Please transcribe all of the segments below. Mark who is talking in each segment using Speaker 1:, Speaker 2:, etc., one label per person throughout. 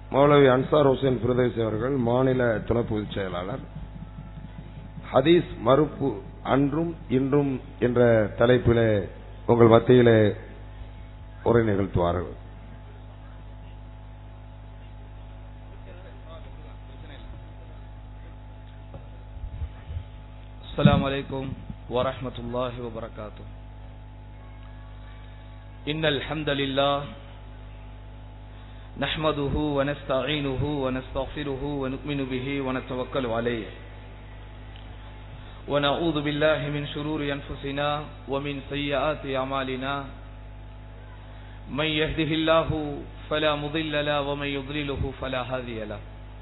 Speaker 1: மௌலவி Ansar Hussein பிரதேசி அவர்கள் மாநில துணை பொதுச் செயலாளர் ஹதீஸ் மறுப்பு அன்றும் இன்றும் என்ற தலைப்பிலே உங்கள் மத்தியிலே உரை நிகழ்த்துவார்கள்
Speaker 2: السلام عليكم ورحمة الله وبركاته إن الحمد لله نحمده ونستعينه ونستغفره ونؤمن به ونتوكل عليه ونعوذ بالله من شرور أنفسنا ومن سيئات أعمالنا من يهده الله فلا مضل له ومن يضلله فلا هادي له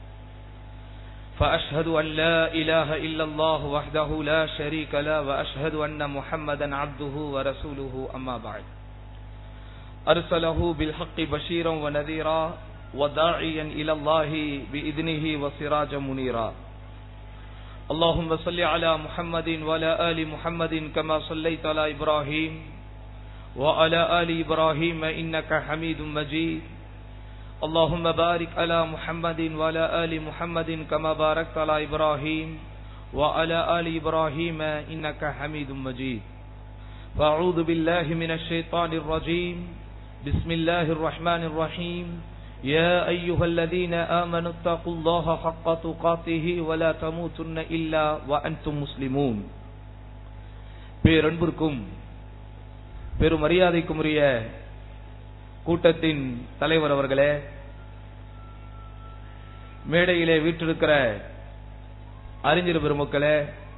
Speaker 2: فأشهد أن لا إله إلا الله وحده لا شريك له وأشهد أن محمدا عبده ورسوله أما بعد أرسله بالحق بشيرا ونذيرا وداعيا إلى الله بإذنه وسراجا منيرا اللهم صل على محمد وعلى آل محمد كما صليت على إبراهيم وعلى آل إبراهيم إنك حميد مجيد اللهم بارك على محمد وعلى آل محمد كما باركت على إبراهيم وعلى آل إبراهيم إنك حميد مجيد فأعوذ بالله من الشيطان الرجيم بسم الله الرحمن الرحيم يا أيها الذين آمنوا اتقوا الله حق تقاته ولا تموتن إلا وأنتم مسلمون பேரன்பிற்கும் பெரும் மரியாதைக்கும் உரிய கூட்டத்தின் தலைவர் அவர்களே மேடையிலே வீற்றிருக்கிற அறிஞர் பெருமக்களே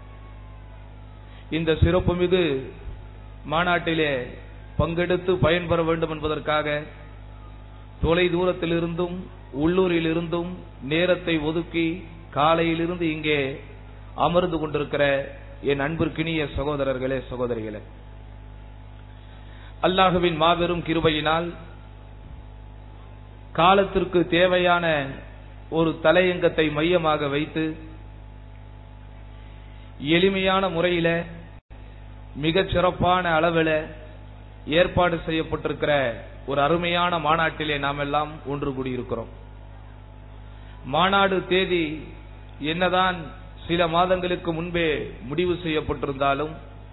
Speaker 2: இந்த சிறப்புமிகு மாநாட்டிலே பங்கெடுத்து பயன்பெற வேண்டும் என்பதற்காக தொலை தூரத்திலிருந்தும் உள்ளூரில் இருந்தும் நேரத்தை ஒதுக்கி காலையிலிருந்து இங்கே அமர்ந்து கொண்டிருக்கிற என் அன்பிற்கினிய சகோதரர்களே சகோதரிகளே அல்லாஹுவின் மாபெரும் கிருபையினால் காலத்திற்கு தேவையான ஒரு தலையங்கத்தை மையமாக வைத்து எளிமையான முறையில மிகச் சிறப்பான அளவில் ஏற்பாடு செய்யப்பட்டிருக்கிற ஒரு அருமையான மாநாட்டிலே நாம் எல்லாம் ஒன்று கூடியிருக்கிறோம் மாநாடு தேதி என்னதான் சில மாதங்களுக்கு முன்பே முடிவு செய்யப்பட்டிருந்தாலும்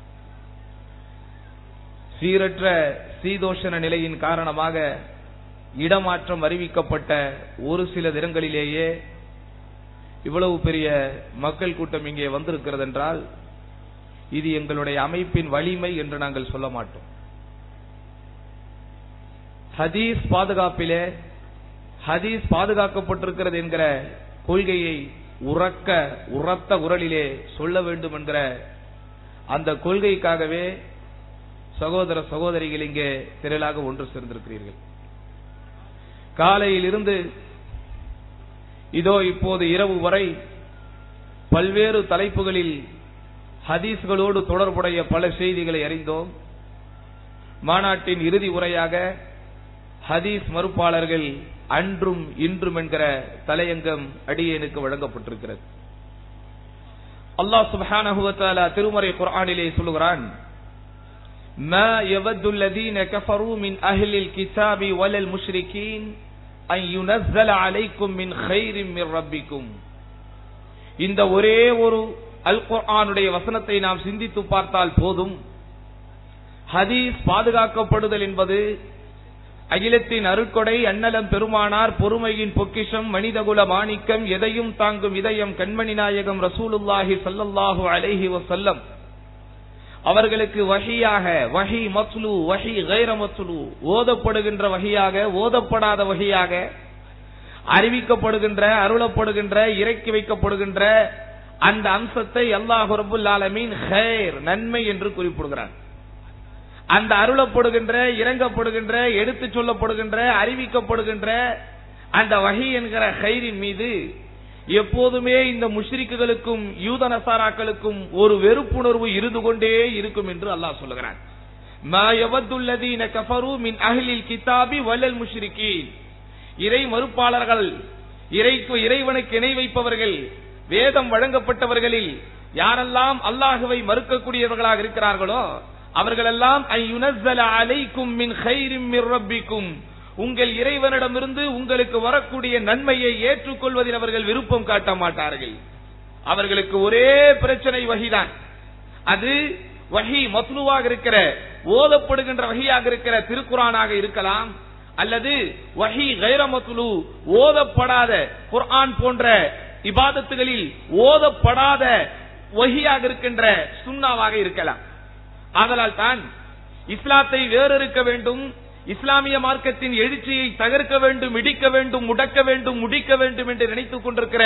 Speaker 2: சீரற்ற சீதோஷண நிலையின் காரணமாக இடமாற்றம் அறிவிக்கப்பட்ட ஒரு சில தினங்களிலேயே இவ்வளவு பெரிய மக்கள் கூட்டம் இங்கே வந்திருக்கிறது என்றால் இது எங்களுடைய அமைப்பின் வலிமை என்று நாங்கள் சொல்ல மாட்டோம் ஹதீஸ் பாதுகாப்பிலே ஹதீஸ் பாதுகாக்கப்பட்டிருக்கிறது என்கிற கொள்கையை உறக்க உரத்த குரலிலே சொல்ல வேண்டும் என்கிற அந்த கொள்கைக்காகவே சகோதர சகோதரிகள் இங்கே திரளாக ஒன்று சேர்ந்திருக்கிறீர்கள் காலையில் இருந்து இதோ இப்போது இரவு வரை பல்வேறு தலைப்புகளில் ஹதீஸ்களோடு தொடர்புடைய பல செய்திகளை அறிந்தோம் மாநாட்டின் இறுதி உரையாக ஹதீஸ் மறுப்பாளர்கள் அன்றும் இன்றும் என்கிற தலையங்கம் அடியேனுக்கு வழங்கப்பட்டிருக்கிறது அல்லாஹ் சுபஹானஹுவத்தாலா திருமறை குர்ஆனிலே சொல்லுகிறான் ما يود الذين كفروا من أهل الكتاب ولا المشركين أن ينزل عليكم من خير من ربكم இந்த ஒரே ஒரு அல் குர்ஆனுடைய வசனத்தை நாம் சிந்தித்து பார்த்தால் போதும் ஹதீஸ் பாதுகாக்கப்படுதல் என்பது அகிலத்தின் அருட்கொடை அன்னலம் பெருமானார் பொறுமையின் பொக்கிஷம் மனிதகுல மாணிக்கம் எதையும் தாங்கும் இதயம் கண்மணி நாயகம் ரசூலுல்லாஹி சல்லல்லாஹு அலைஹி வசல்லம் அவர்களுக்கு வகையாக வகை மத்லு வகை கைர மத்லு ஓதப்படுகின்ற வகையாக ஓதப்படாத வகையாக அறிவிக்கப்படுகின்ற அருளப்படுகின்ற இறக்கி வைக்கப்படுகின்ற அந்த அம்சத்தை அல்லாஹு ரபுல் ஆலமீன் ஹேர் நன்மை என்று குறிப்பிடுகிறார் அந்த அருளப்படுகின்ற இறங்கப்படுகின்ற எடுத்து சொல்லப்படுகின்ற அறிவிக்கப்படுகின்ற அந்த வகை என்கிற ஹைரின் மீது எப்போதுமே இந்த முஷ்ரிக்குகளுக்கும் யூத நசாராக்களுக்கும் ஒரு வெறுப்புணர்வு இருந்து கொண்டே இருக்கும் என்று அல்லாஹ் சொல்லுகிறான் கிதாபி வல்லல் முஷ்ரிகீன் இறை மறுப்பாளர்கள் இறைக்கு இறைவனுக்கு இணை வைப்பவர்கள் வேதம் வழங்கப்பட்டவர்களில் யாரெல்லாம் அல்லாஹுவை மறுக்கக்கூடியவர்களாக இருக்கிறார்களோ அவர்களெல்லாம் ஐயுனஸ்ஸல அலைக்கும் மின் கைரிம் மிர் ரப்பிக்கும் உங்கள் இறைவனிடமிருந்து உங்களுக்கு வரக்கூடிய நன்மையை ஏற்றுக்கொள்வதில் அவர்கள் விருப்பம் காட்ட மாட்டார்கள் அவர்களுக்கு ஒரே பிரச்சனை வகிதான் அது வகி மத்லுவாக இருக்கிற ஓதப்படுகின்ற வகையாக இருக்கிற திருக்குறானாக இருக்கலாம் அல்லது வஹி கைர மத்லு ஓதப்படாத குர்ஆன் போன்ற இபாதத்துகளில் ஓதப்படாத வஹியாக இருக்கின்ற சுண்ணாவாக இருக்கலாம் ஆதலால் தான் இஸ்லாத்தை வேறறுக்க வேண்டும் இஸ்லாமிய மார்க்கத்தின் எழுச்சியை தகர்க்க வேண்டும் இடிக்க வேண்டும் முடக்க வேண்டும் முடிக்க வேண்டும் என்று நினைத்துக் கொண்டிருக்கிற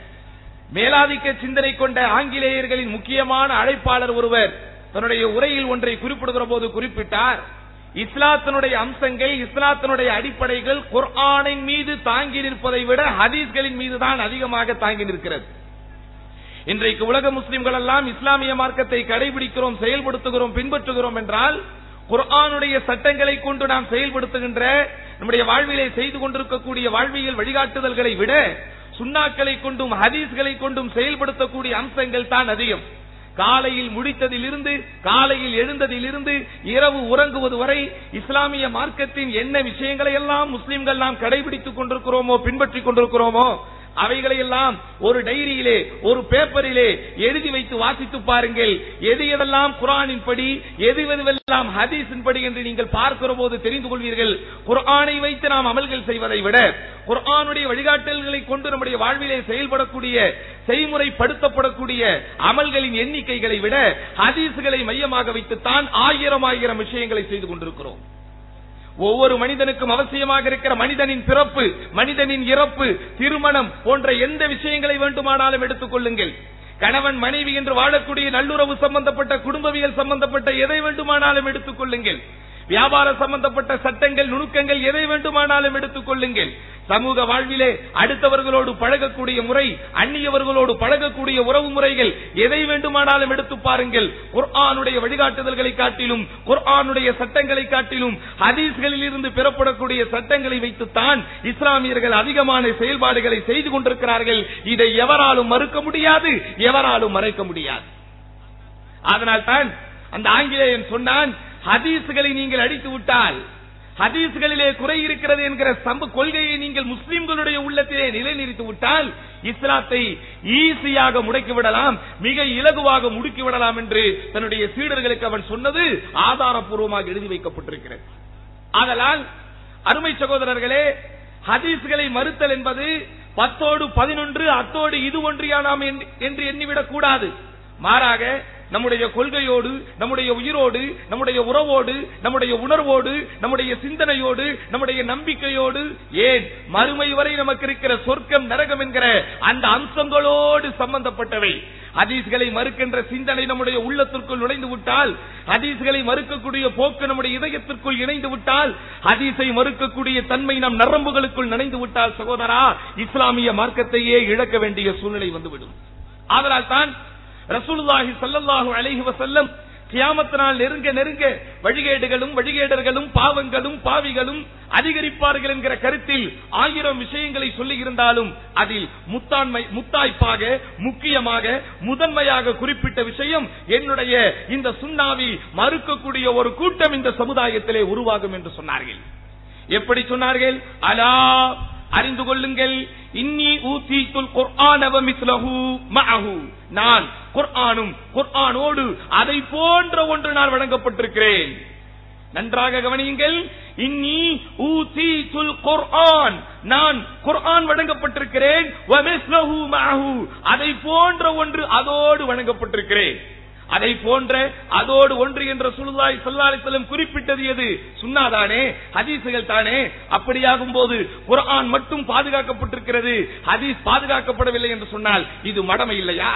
Speaker 2: மேலாதிக்க சிந்தனை கொண்ட ஆங்கிலேயர்களின் முக்கியமான அழைப்பாளர் ஒருவர் தன்னுடைய உரையில் ஒன்றை குறிப்பிடுகிற போது குறிப்பிட்டார் இஸ்லாத்தினுடைய அம்சங்கள் இஸ்லாத்தினுடைய அடிப்படைகள் குர்ஆனின் மீது தாங்கி நிற்பதை விட ஹதீஸ்களின் மீது தான் அதிகமாக தாங்கி நிற்கிறது இன்றைக்கு உலக முஸ்லிம்கள் எல்லாம் இஸ்லாமிய மார்க்கத்தை கடைபிடிக்கிறோம் செயல்படுத்துகிறோம் பின்பற்றுகிறோம் என்றால் குர்ஆனுடைய சட்டங்களை கொண்டு நாம் செயல்படுத்துகின்ற நம்முடைய வாழ்விலே செய்து கொண்டிருக்கக்கூடிய வாழ்வியல் வழிகாட்டுதல்களை விட சுண்ணாக்களை கொண்டும் ஹதீஸ்களை கொண்டும் செயல்படுத்தக்கூடிய அம்சங்கள் தான் அதிகம் காலையில் முடித்ததிலிருந்து காலையில் எழுந்ததிலிருந்து இரவு உறங்குவது வரை இஸ்லாமிய மார்க்கத்தின் என்ன விஷயங்களை எல்லாம் முஸ்லிம்கள் நாம் கடைபிடித்துக் கொண்டிருக்கிறோமோ பின்பற்றிக் கொண்டிருக்கிறோமோ அவைகளை எல்லாம் ஒரு டைரியிலே ஒரு பேப்பரிலே எழுதி வைத்து வாசித்து பாருங்கள் எது எதெல்லாம் குரானின் படி எது எதுவெல்லாம் ஹதீஸின் படி என்று நீங்கள் பார்க்கிற போது தெரிந்து கொள்வீர்கள் குர்ஆனை வைத்து நாம் அமல்கள் செய்வதை விட குர்ஆனுடைய வழிகாட்டல்களை கொண்டு நம்முடைய வாழ்விலே செயல்படக்கூடிய செய்முறைப்படுத்தப்படக்கூடிய அமல்களின் எண்ணிக்கைகளை விட ஹதீஸ்களை மையமாக வைத்துத்தான் ஆயிரம் ஆயிரம் விஷயங்களை செய்து கொண்டிருக்கிறோம் ஒவ்வொரு மனிதனுக்கும் அவசியமாக இருக்கிற மனிதனின் பிறப்பு மனிதனின் இறப்பு திருமணம் போன்ற எந்த விஷயங்களை வேண்டுமானாலும் எடுத்துக் கொள்ளுங்கள் கணவன் மனைவி என்று வாழக்கூடிய நல்லுறவு சம்பந்தப்பட்ட குடும்பவியல் சம்பந்தப்பட்ட எதை வேண்டுமானாலும் எடுத்துக் கொள்ளுங்கள் வியாபார சம்பந்தப்பட்ட சட்டங்கள் நுணுக்கங்கள் எதை வேண்டுமானாலும் எடுத்துக் கொள்ளுங்கள் சமூக வாழ்விலே அடுத்தவர்களோடு பழகக்கூடிய முறை அந்நியவர்களோடு பழகக்கூடிய உறவு முறைகள் எதை வேண்டுமானாலும் எடுத்து பாருங்கள் குர்ஆனுடைய வழிகாட்டுதல்களை காட்டிலும் குர்ஆனுடைய சட்டங்களை காட்டிலும் ஹதீஸ்களில் இருந்து பெறப்படக்கூடிய சட்டங்களை வைத்துத்தான் இஸ்லாமியர்கள் அதிகமான செயல்பாடுகளை செய்து கொண்டிருக்கிறார்கள் இதை எவராலும் மறுக்க முடியாது எவராலும் மறைக்க முடியாது அதனால் தான் அந்த ஆங்கிலேயன் சொன்னான் ஹதீஸ்களை நீங்கள் அடித்து விட்டால் ஹதீஸ்களிலே குறை இருக்கிறது என்கிற சம்ப கொள்கையை நீங்கள் முஸ்லிம்களுடைய உள்ளத்திலே நிலைநிறுத்தி விட்டால் இஸ்லாத்தை ஈஸியாக முடக்கி விடலாம் மிக இலகுவாக முடுக்கி விடலாம் என்று தன்னுடைய சீடர்களுக்கு அவன் சொன்னது ஆதாரப்பூர்வமாக எழுதி வைக்கப்பட்டிருக்கிறது ஆதலால் அருமை சகோதரர்களே ஹதீஸ்களை மறுத்தல் என்பது பத்தோடு பதினொன்று அத்தோடு இது ஒன்றியானாம் என்று எண்ணிவிடக் கூடாது மாறாக நம்முடைய கொள்கையோடு நம்முடைய உயிரோடு நம்முடைய உறவோடு நம்முடைய உணர்வோடு நம்முடைய சிந்தனையோடு நம்முடைய நம்பிக்கையோடு ஏன் மறுமை வரை நமக்கு இருக்கிற சொர்க்கம் நரகம் என்கிற அந்த அம்சங்களோடு சம்பந்தப்பட்டவை ஹதீஸ்களை மறுக்கின்ற சிந்தனை நம்முடைய உள்ளத்திற்குள் நுழைந்து விட்டால் ஹதீஸ்களை மறுக்கக்கூடிய போக்கு நம்முடைய இதயத்திற்குள் இணைந்து விட்டால் ஹதீஸை மறுக்கக்கூடிய தன்மை நம் நரம்புகளுக்குள் நனைந்து விட்டால் சகோதரா இஸ்லாமிய மார்க்கத்தையே இழக்க வேண்டிய சூழ்நிலை வந்துவிடும் ஆதலால் தான் ரசூலுல்லாஹி ஸல்லல்லாஹு அலைஹி வஸல்லம் கியாமத் நாள் நெருங்க நெருங்க வழிகேடுகளும் வழிகேடர்களும் பாவங்களும் பாவிகளும் அதிகரிப்பார்கள் என்கிற கருத்தில் ஆயிரம் விஷயங்களை சொல்லி இருந்தாலும் அதில் முத்தாண்மை முத்தாய்ப்பாக முக்கியமாக முதன்மையாக குறிப்பிட்ட விஷயம் என்னுடைய இந்த சுண்ணாவில் மறுக்கக்கூடிய ஒரு கூட்டம் இந்த சமுதாயத்திலே உருவாகும் என்று சொன்னார்கள் எப்படி சொன்னார்கள் அலா அறிந்து கொள்ளுங்கள் இன்னி ஊத்தீத்துல் குர்ஆனவ மிஸ்லஹு மஅஹு நான் குர்ஆனும் குர்ஆனோடு அதை போன்ற ஒன்று நான் வழங்கப்பட்டிருக்கிறேன் நன்றாக கவனியுங்கள் இன்னி ஊத்தீத்துல் குர்ஆன் நான் குர்ஆன் வழங்கப்பட்டிருக்கிறேன் வ மிஸ்லஹு மஅஹு அதை போன்ற ஒன்று அதோடு வழங்கப்பட்டிருக்கிறேன் அதை போன்ற அதோடு ஒன்று என்ற சுல்லாய் சொல்லாலிசலம் குறிப்பிட்டது எது சுண்ணாதானே ஹதீசுகள் தானே அப்படியாகும் போது குர்ஆன் மட்டும் பாதுகாக்கப்பட்டிருக்கிறது ஹதீஸ் பாதுகாக்கப்படவில்லை என்று சொன்னால் இது மடமை இல்லையா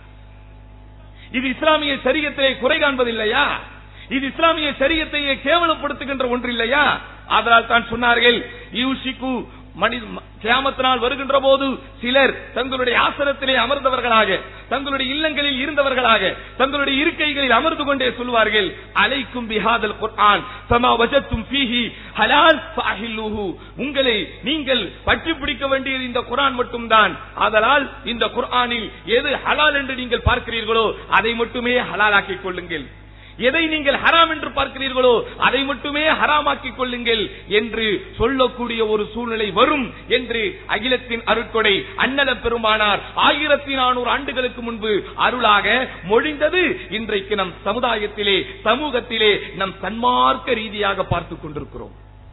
Speaker 2: இது இஸ்லாமிய சரியத்தை குறை காண்பதில்லையா இது இஸ்லாமிய சரியத்தையே கேவலப்படுத்துகின்ற ஒன்று இல்லையா அதனால் தான் சொன்னார்கள் யூஷிக்கு மனித கியாமத்தினால் வருகின்ற போது சிலர் தங்களுடைய ஆசனத்திலே அமர்ந்தவர்களாக தங்களுடைய இல்லங்களில் இருந்தவர்களாக தங்களுடைய இருக்கைகளில் அமர்ந்து கொண்டே சொல்வார்கள் அலைக்கும் பிஹாதல் குர்ஆன் சமா வஜத்தும் ஃபீஹி ஹலால் ஃபஅஹில்லுஹு உங்களை நீங்கள் பற்றி பிடிக்க வேண்டியது இந்த குர்ஆன் மட்டும்தான் ஆதலால் இந்த குர்ஆனில் எது ஹலால் என்று நீங்கள் பார்க்கிறீர்களோ அதை மட்டுமே ஹலாலாக்கிக் கொள்ளுங்கள் எதை நீங்கள் ஹராம் என்று பார்க்கிறீர்களோ அதை மட்டுமே ஹராமாக்கிக் கொள்ளுங்கள் என்று சொல்லக்கூடிய ஒரு சூழ்நிலை வரும் என்று அகிலத்தின் அருட்கொடை அன்னல பெருமானார் ஆயிரத்தி நானூறு ஆண்டுகளுக்கு முன்பு அருளாக மொழிந்தது இன்றைக்கு நம் சமுதாயத்திலே சமூகத்திலே நம் சன்மார்க்க ரீதியாக பார்த்துக் கொண்டிருக்கிறோம்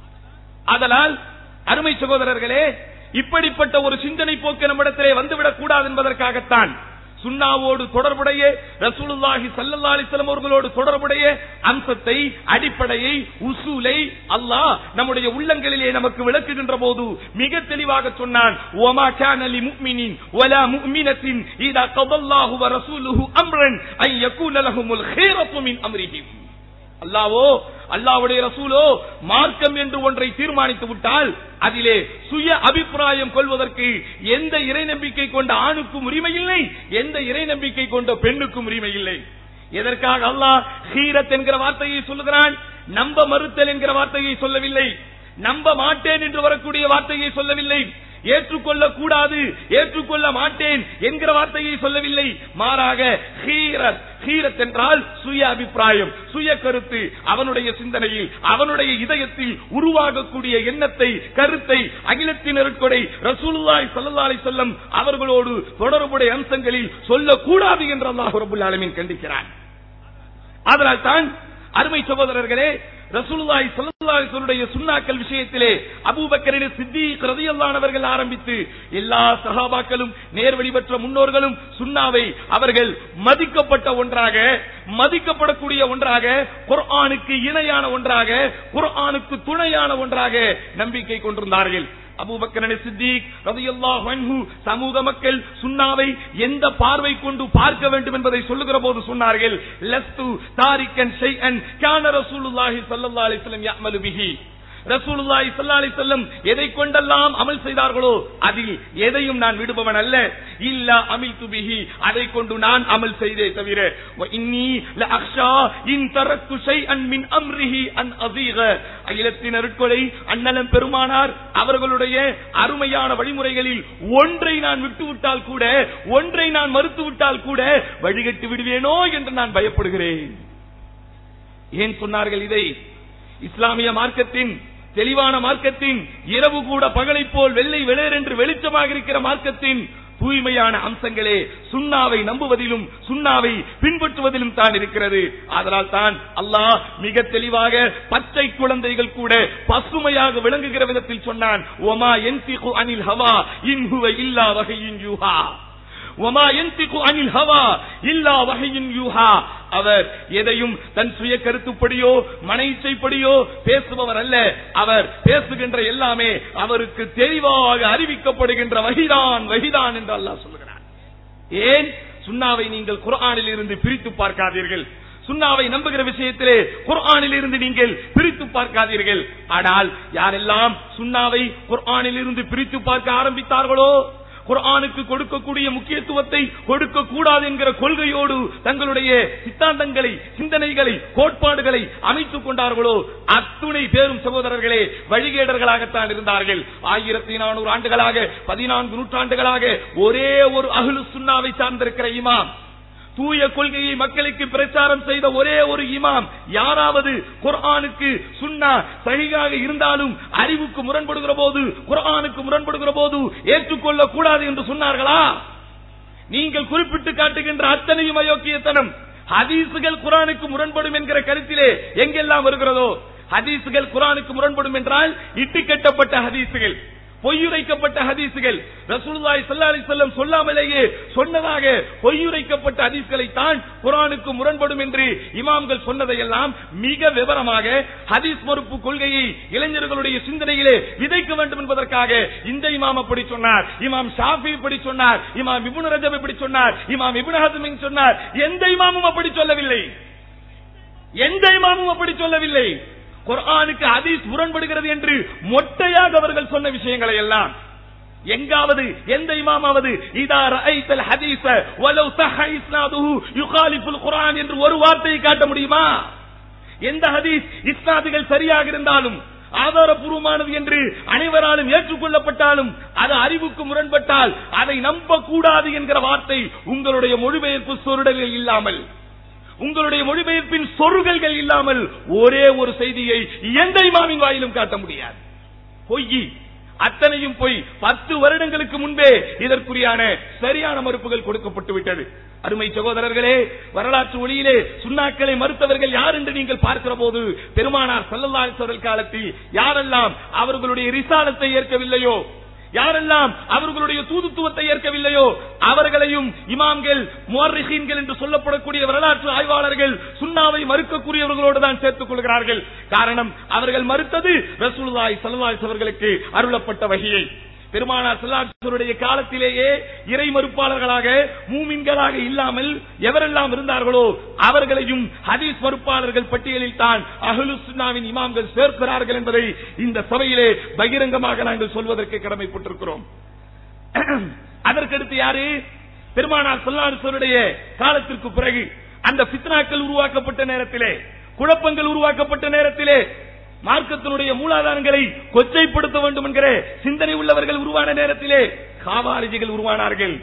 Speaker 2: அதனால் அருமை சகோதரர்களே இப்படிப்பட்ட ஒரு சிந்தனை போக்கு நம்மிடத்திலே வந்துவிடக் கூடாது என்பதற்காகத்தான் சுண்ணாவோடு தொடர்புடைய ரசூலுல்லாஹி ஸல்லல்லாஹு அலைஹி வஸல்லம் அவர்களோடு தொடர்புடைய அம்சத்தை அடிப்படையை உசூலை அல்லாஹ் நம்முடைய உள்ளங்களிலே நமக்கு விளக்குகின்ற போது மிக தெளிவாக சொன்னான் வமா கான லி முஃமினின் வலா முஃமினத்தின் இதா கதல்லாஹு வ ரசூலுஹு அம்ரன் அன் யகூன லஹுமுல் ஹைரத்து மின் அம்ரிஹிம் அல்லாவோ அல்லாவுடைய ரசூலோ மார்க்கம் என்று ஒன்றை தீர்மானித்து விட்டால் அதிலே சுய அபிப்பிராயம் கொள்வதற்கு எந்த இறை நம்பிக்கை கொண்ட ஆணுக்கும் உரிமை இல்லை எந்த இறை நம்பிக்கை கொண்ட பெண்ணுக்கும் உரிமை இல்லை எதற்காக அல்லாஹ் ஹீரத் என்கிற வார்த்தையை சொல்லுகிறான் நம்ப மறுத்தல் என்கிற வார்த்தையை சொல்லவில்லை நம்ப மாட்டேன் என்று வரக்கூடிய வார்த்தையை சொல்லவில்லை ஏற்றுக்கொள்ள கூடாது ஏற்றுக்கொள்ள மாட்டேன் என்கிற வார்த்தையை சொல்லவில்லை மாறாக ஹீரத் ஹீரத் என்றால் சுய அபிப்பிராயம் சுய கருத்து அவனுடைய சிந்தனையில் அவனுடைய இதயத்தில் உருவாகக்கூடிய எண்ணத்தை கருத்தை அகிலத்தின் நெருக்கொடை ரசூலுல்லாய் சல்லல்லாஹு செல்லம் அவர்களோடு தொடர்புடைய அம்சங்களில் சொல்லக்கூடாது என்று அல்லாஹ் ரபுல் ஆலமீன் கண்டிக்கிறான் அதனால் தான் அருமை சகோதரர்களே ரசூலுல்லாஹி ஸல்லல்லாஹு அலைஹி வஸல்லுடைய சுன்னாக்கள் விஷயத்திலே அபூபக்கரின் சித்திக் ரலியல்லாஹு அவர்கள் ஆரம்பித்து எல்லா சஹாபாக்களும் நேர்வழி பெற்ற முன்னோர்களும் சுன்னாவை அவர்கள் மதிக்கப்பட்ட ஒன்றாக மதிக்கப்படக்கூடிய ஒன்றாக குர்ஆனுக்கு இணையான ஒன்றாக குர்ஆனுக்கு துணையான ஒன்றாக நம்பிக்கை கொண்டிருந்தார்கள் அபூபக்கரன் சித்திக் ரலியல்லாஹு அன்ஹு சமூக மக்கள் சுன்னாவை எந்த பார்வை கொண்டு பார்க்க வேண்டும் என்பதை சொல்லுகிற போது சொன்னார்கள் லஸ்து தாரிக்கன் ஷைஅன் கான ரசூலுல்லாஹி ஸல்லல்லாஹு அலைஹி வஸல்லம் யஅமலு பிஹி ரசூலுல்லாஹி ஸல்லல்லாஹு அலைஹி வஸல்லம் எதை கொண்டெல்லாம் அமல் செய்தார்களோ அதில் எதையும் நான் விடுபவன் அல்ல இல்லா அமில்து பிஹி அதை கொண்டு நான் அமல் செய்தே தவிர வ இன்னி லஅக்ஷா இன் தரக்கு ஷைஅன் மின் அம்ரிஹி அன் அதீக அகிலத்தின் அருட்கொலை அண்ணலம் பெருமானார் அவர்களுடைய அருமையான வழிமுறைகளில் ஒன்றை நான் விட்டுவிட்டால் கூட ஒன்றை நான் மறுத்து விட்டால் கூட வழிகட்டு விடுவேனோ என்று நான் பயப்படுகிறேன் ஏன் சொன்னார்கள் இதை இஸ்லாமிய மார்க்கத்தின் தெளிவான மார்க்கத்தின் இரவு கூட பகலை போல் வெள்ளை வெளிர் என்று வெளிச்சமாக இருக்கிற மார்க்கத்தின் தூய்மையான அம்சங்களே சுண்ணாவை நம்புவதிலும் சுண்ணாவை பின்பற்றுவதிலும் தான் இருக்கிறது அதனால் தான் அல்லாஹ் மிக தெளிவாக பச்சை குழந்தைகள் கூட பசுமையாக விளங்குகிற விதத்தில் சொன்னான் ஒமா என்திகு அனில் ஹவா இன்ஹுவ இல்லா வகையின் யூஹா ஒமா என்திகு அனில் ஹவா இல்லா வகையின் யூஹா அவர் எதையும் தன் சுய கருத்துப்படியோ மன இச்சைப்படியோ பேசுபவர் அல்ல அவர் பேசுகின்ற எல்லாமே அவருக்கு தெளிவாக அறிவிக்கப்படுகின்ற வகிதான் வகிதான் என்று அல்லாஹ் சொல்லுகிறார் ஏன் சுண்ணாவை நீங்கள் குர்ஆனில் இருந்து பிரித்து பார்க்காதீர்கள் சுண்ணாவை நம்புகிற விஷயத்திலே குர்ஆனில் இருந்து நீங்கள் பிரித்து பார்க்காதீர்கள் ஆனால் யாரெல்லாம் சுண்ணாவை குர்ஆனில் இருந்து பிரித்து பார்க்க ஆரம்பித்தார்களோ குர்ஆனுக்கு கொடுக்கக்கூடிய முக்கியத்துவத்தை கொடுக்க கூடாது என்கிற கொள்கையோடு தங்களுடைய சித்தாந்தங்களை சிந்தனைகளை கோட்பாடுகளை அமைத்துக் கொண்டார்களோ அத்துணை பேரும் சகோதரர்களே வழிகேடர்களாகத்தான் இருந்தார்கள் ஆயிரத்தி நானூறு ஆண்டுகளாக பதினான்கு நூற்றாண்டுகளாக ஒரே ஒரு அகுலு சுண்ணாவை சார்ந்திருக்கிற இமாம் தூய கொள்கையை மக்களுக்கு பிரச்சாரம் செய்த ஒரே ஒரு இமாம் யாராவது குர்ஆனுக்கு சுன்னா சகிகாக இருந்தாலும் அறிவுக்கு முரண்படுகிற போது குர்ஆனுக்கு முரண்படுகிற போது ஏற்றுக்கொள்ள கூடாது என்று சொன்னார்களா நீங்கள் குறிப்பிட்டு காட்டுகின்ற அத்தனையும் அயோக்கியத்தனம் ஹதீசுகள் குரானுக்கு முரண்படும் என்கிற கருத்திலே எங்கெல்லாம் வருகிறதோ ஹதீசுகள் குரானுக்கு முரண்படும் என்றால் இட்டு கட்டப்பட்ட ஹதீசுகள் பொய்யுரைக்கப்பட்ட ஹதீசுகள் ரசூலுல்லாஹி ஸல்லல்லாஹு அலைஹி வஸல்லம் சொல்லாமலேயே சொன்னதாக பொய்யுரைக்கப்பட்ட ஹதீஸ்களை தான் குர்ஆனுக்கு முரண்படும் என்று இமாம்கள் சொன்னதையெல்லாம் மிக விவரமாக ஹதீஸ் மறுப்பு கொள்கையை இளைஞர்களுடைய சிந்தனையிலே விதைக்க வேண்டும் என்பதற்காக இந்த இமாம் அப்படி சொன்னார் இமாம் ஷாஃபி இப்படி சொன்னார் இமாம் இப்னு ரஜப் இப்படி சொன்னார் இமாம் இப்னு ஹஸம் சொன்னார் எந்த இமாமும் அப்படி சொல்லவில்லை எந்த இமாமும் அப்படி சொல்லவில்லை குர்ஆனுக்கு ஹதீஸ் முரண்படுகிறது என்று மொட்டையாக அவர்கள் சொன்ன விஷயங்களை எல்லாம் எங்காவது எந்த இமாமாவது இதா ரஐத்தல் ஹதீஸ வலவ் ஸஹ இஸ்னாதுஹு யுகாலிஃபுல் குர்ஆன் என்று ஒரு வார்த்தையை காட்ட முடியுமா எந்த ஹதீஸ் இஸ்னாதுகள் சரியாக இருந்தாலும் ஆதாரபூர்வமானது என்று அனைவராலும் ஏற்றுக்கொள்ளப்பட்டாலும் அது அறிவுக்கு முரண்பட்டால் அதை நம்ப கூடாது என்கிற வார்த்தை உங்களுடைய மொழிபெயர்ப்பு சொருடலில் இல்லாமல்
Speaker 3: உங்களுடைய மொழிபெயர்ப்பின் சொருகல்கள் இல்லாமல் ஒரே ஒரு செய்தியை எந்த இமாமின் வாயிலும் காட்ட முடியாது பொய் அத்தனையும் பொய் பத்து வருடங்களுக்கு முன்பே இதற்குரியான சரியான மறுப்புகள் கொடுக்கப்பட்டு விட்டது அருமை சகோதரர்களே வரலாற்று ஒளியிலே சுண்ணாக்களை மறுத்தவர்கள் யார் என்று நீங்கள் பார்க்கிற போது பெருமானார் சல்லல்லாஹு காலத்தில் யாரெல்லாம் அவர்களுடைய ரிசாலத்தை ஏற்கவில்லையோ யாரெல்லாம் அவர்களுடைய தூதுத்துவத்தை ஏற்கவில்லையோ அவர்களையும் இமாம்கள் முவர்ரிஹீன்கள் என்று சொல்லப்படக்கூடிய வரலாற்று ஆய்வாளர்கள் சுண்ணாவை மறுக்கக்கூடியவர்களோடு தான் சேர்த்துக் கொள்கிறார்கள் காரணம் அவர்கள் மறுத்தது ரசூலுல்லாஹி ஸல்லல்லாஹு அலைஹி அவர்களுக்கு அருளப்பட்ட வகையை பெருமானார் செல்லாற்றுடைய காலத்திலேயே இறை மறுப்பாளர்களாக மூமின்களாக இல்லாமல் எவரெல்லாம் இருந்தார்களோ அவர்களையும் ஹதீஸ் மறுப்பாளர்கள் பட்டியலில் தான் அஹ்லு சுன்னாவின் இமாம்கள் சேர்க்கிறார்கள் என்பதை இந்த சபையிலே பகிரங்கமாக நாங்கள் சொல்வதற்கு கடமைப்பட்டிருக்கிறோம் அதற்கடுத்து யாரு பெருமானார் செல்லாடுடைய காலத்திற்கு பிறகு அந்த பித்னாக்கள் உருவாக்கப்பட்ட நேரத்திலே குழப்பங்கள் உருவாக்கப்பட்ட நேரத்திலே மார்க்கத்தினுடைய மூலாதாரங்களை கொச்சைப்படுத்த வேண்டும் என்கிற சிந்தனை உள்ளவர்கள் உருவான நேரத்திலே காவாரிஜிகள் உருவானார்கள்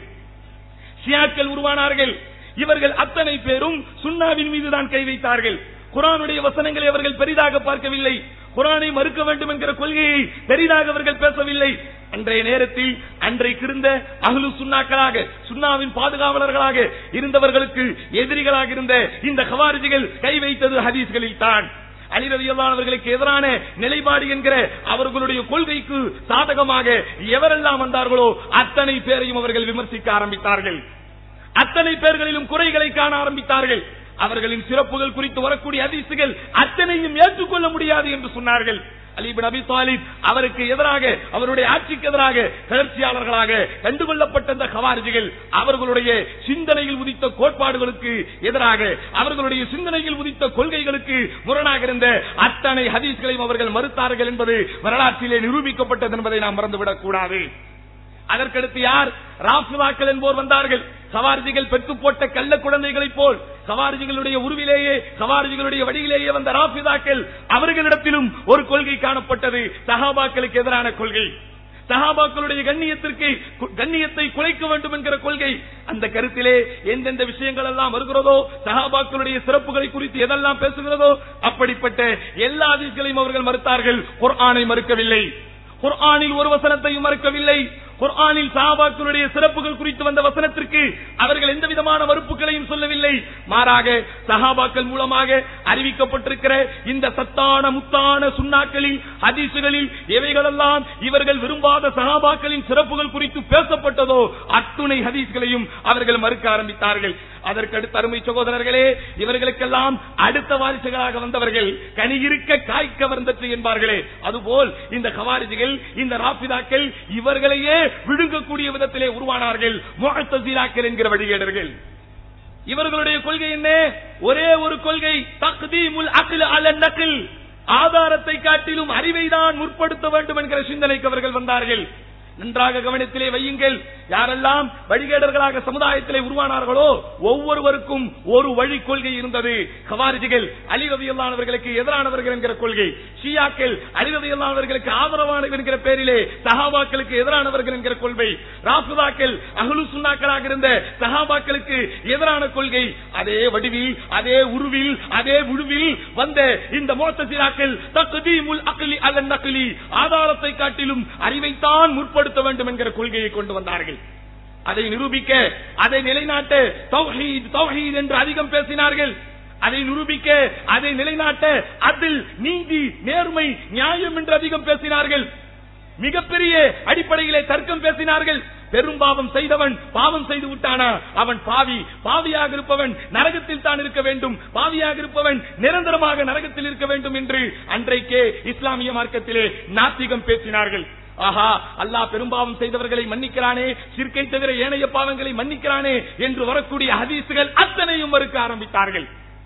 Speaker 3: ஷியாக்கள் உருவானார்கள் இவர்கள் அத்தனை பேரும் சுண்ணாவின் மீதுதான் கை வைத்தார்கள் குரானுடைய வசனங்களை அவர்கள் பெரிதாக பார்க்கவில்லை குரானை மறுக்க வேண்டும் என்கிற கொள்கையை பெரிதாக அவர்கள் பேசவில்லை அன்றைய நேரத்தில் அன்றைக்கு இருந்த அகலு சுண்ணாக்களாக சுண்ணாவின் பாதுகாவலர்களாக இருந்தவர்களுக்கு எதிரிகளாக இருந்த இந்த கவாரிஜிகள் கை வைத்தது ஹதீஸ்களில் தான் அலிரவியல்லானவர்களுக்கு எதிரான நிலைப்பாடு என்கிற அவர்களுடைய கொள்கைக்கு சாதகமாக எவரெல்லாம் வந்தார்களோ அத்தனை பேரையும் அவர்கள் விமர்சிக்க ஆரம்பித்தார்கள் அத்தனை பேர்களிலும் குறைகளை காண ஆரம்பித்தார்கள் அவர்களின் சிறப்புகள் குறித்து வரக்கூடிய அதிசுகள் அத்தனையும் ஏற்றுக்கொள்ள முடியாது என்று சொன்னார்கள் அலிபின் அபி தாலிப் அவருக்கு எதிராக அவருடைய ஆட்சிக்கு எதிராக கிளர்ச்சியாளர்களாக கண்டுகொள்ளப்பட்ட இந்த கவாரிஜிகள் அவர்களுடைய சிந்தனையில் உதித்த கோட்பாடுகளுக்கு எதிராக அவர்களுடைய சிந்தனையில் உதித்த கொள்கைகளுக்கு முரணாக இருந்த அத்தனை ஹதீஸ்களையும் அவர்கள் மறுத்தார்கள் என்பது வரலாற்றிலே நிரூபிக்கப்பட்டது என்பதை நாம் மறந்துவிடக் கூடாது அதற்கடுத்து யார் ராஃபிதாக்கள் என்போர் வந்தார்கள் சவாரிஜிகள் பெற்று போட்ட கள்ள குழந்தைகளைப் போல் சவாரிஜிகளுடைய உருவிலேயே சவாரிஜிகளுடைய வடியிலேயே வந்த ராஃபிதாக்கள் அவர்களிடத்திலும் ஒரு கொள்கை காணப்பட்டது சஹாபாக்களுக்கு எதிரான கொள்கை சஹாபாக்களுடைய கண்ணியத்திற்கு கண்ணியத்தை குலைக்க வேண்டும் என்கிற கொள்கை அந்த கருத்திலே எந்தெந்த விஷயங்கள் எல்லாம் வருகிறதோ சஹாபாக்களுடைய சிறப்புகளை குறித்து எதெல்லாம் பேசுகிறதோ அப்படிப்பட்ட எல்லா அதிர்களையும் அவர்கள் மறுத்தார்கள் குர்ஆனை மறுக்கவில்லை குர்ஆனில் ஒரு வசனத்தையும் மறுக்கவில்லை குர்ஆனில் சஹாபாக்களுடைய சிறப்புகள் குறித்து வந்த வசனத்திற்கு அவர்கள் எந்த விதமான மறுப்புகளையும் சொல்லவில்லை மாறாக சஹாபாக்கள் மூலமாக அறிவிக்கப்பட்டிருக்கிற இந்த சத்தான முத்தான சுண்ணாக்களில் ஹதீசுகளில் எவைகளெல்லாம் இவர்கள் விரும்பாத சஹாபாக்களின் சிறப்புகள் குறித்து பேசப்பட்டதோ அத்துணை ஹதீஸ்களையும் அவர்கள் மறுக்க ஆரம்பித்தார்கள் அதற்கடுத்த அருமை சகோதரர்களே இவர்களுக்கெல்லாம் அடுத்த வாரிசுகளாக வந்தவர்கள் கனியிருக்க காய்க்க வந்தது என்பார்களே அதுபோல் இந்த கவாரிஜிகள் இந்த ராபிதாக்கள் இவர்களையே விழுங்கக்கூடிய விதத்திலே உருவானார்கள் முகத்தசீலாக்கள் என்கிற வழிகேடர்கள் இவர்களுடைய கொள்கை என்ன ஒரே ஒரு கொள்கை தக்தீமுல் அகில் அல நகில் ஆதாரத்தை காட்டிலும் அறிவை தான் முற்படுத்த வேண்டும் என்கிற சிந்தனைக்கு அவர்கள் வந்தார்கள் நன்றாக கவனத்திலே வையுங்கள் யாரெல்லாம் வழிகேடர்களாக சமுதாயத்திலே உருவானார்களோ ஒவ்வொருவருக்கும் ஒரு வழி கொள்கை இருந்தது கவாரிஜிகள் அலிரதியல்லானவர்களுக்கு எதிரானவர்கள் என்கிற கொள்கை ஷியாக்கள் அலிரதியல்லானவர்களுக்கு ஆதரவானவர் என்கிற பேரிலே சஹாபாக்களுக்கு எதிரானவர்கள் என்கிற கொள்கை ராசுதாக்கள் அகலு சுண்ணாக்களாக இருந்த சஹாபாக்களுக்கு எதிரான கொள்கை அதே வடிவில் அதே உருவில் அதே உருவில் வந்த இந்த மோத்தசிராக்கள் தகுதீமுல் அக்லி அல்ல நக்லி ஆதாரத்தை காட்டிலும் அறிவைத்தான் முற்படுத்த வேண்டும் என்கிற கொள்கையை கொண்டு வந்தார்கள் அதை நிரூபிக்க அதை நிலைநாட்ட தௌஹீத் தௌஹீத் என்று அதிகம் பேசினார்கள் அதை நிரூபிக்க அதை நிலைநாட்ட அதில் நீதி நேர்மை நியாயம் என்று அதிகம் பேசினார்கள் மிகப்பெரிய அடிப்படையிலே தர்க்கம் பேசினார்கள் பெரும் பாவம் செய்தவன் பாவம் செய்து விட்டானா அவன் பாவி பாவியாக இருப்பவன் நரகத்தில் தான் இருக்க வேண்டும் பாவியாக இருப்பவன் நிரந்தரமாக நரகத்தில் இருக்க வேண்டும் என்று அன்றைக்கே இஸ்லாமிய மார்க்கத்திலே நாத்திகம் பேசினார்கள் ஆஹா அல்லாஹ் பெரும்பாவம் செய்தவர்களை மன்னிக்கிறானே சிற்கை தவிர ஏனைய பாவங்களை மன்னிக்கிறானே என்று வரக்கூடிய ஹதீசுகள் அத்தனையும் மறுக்க ஆரம்பித்தார்கள்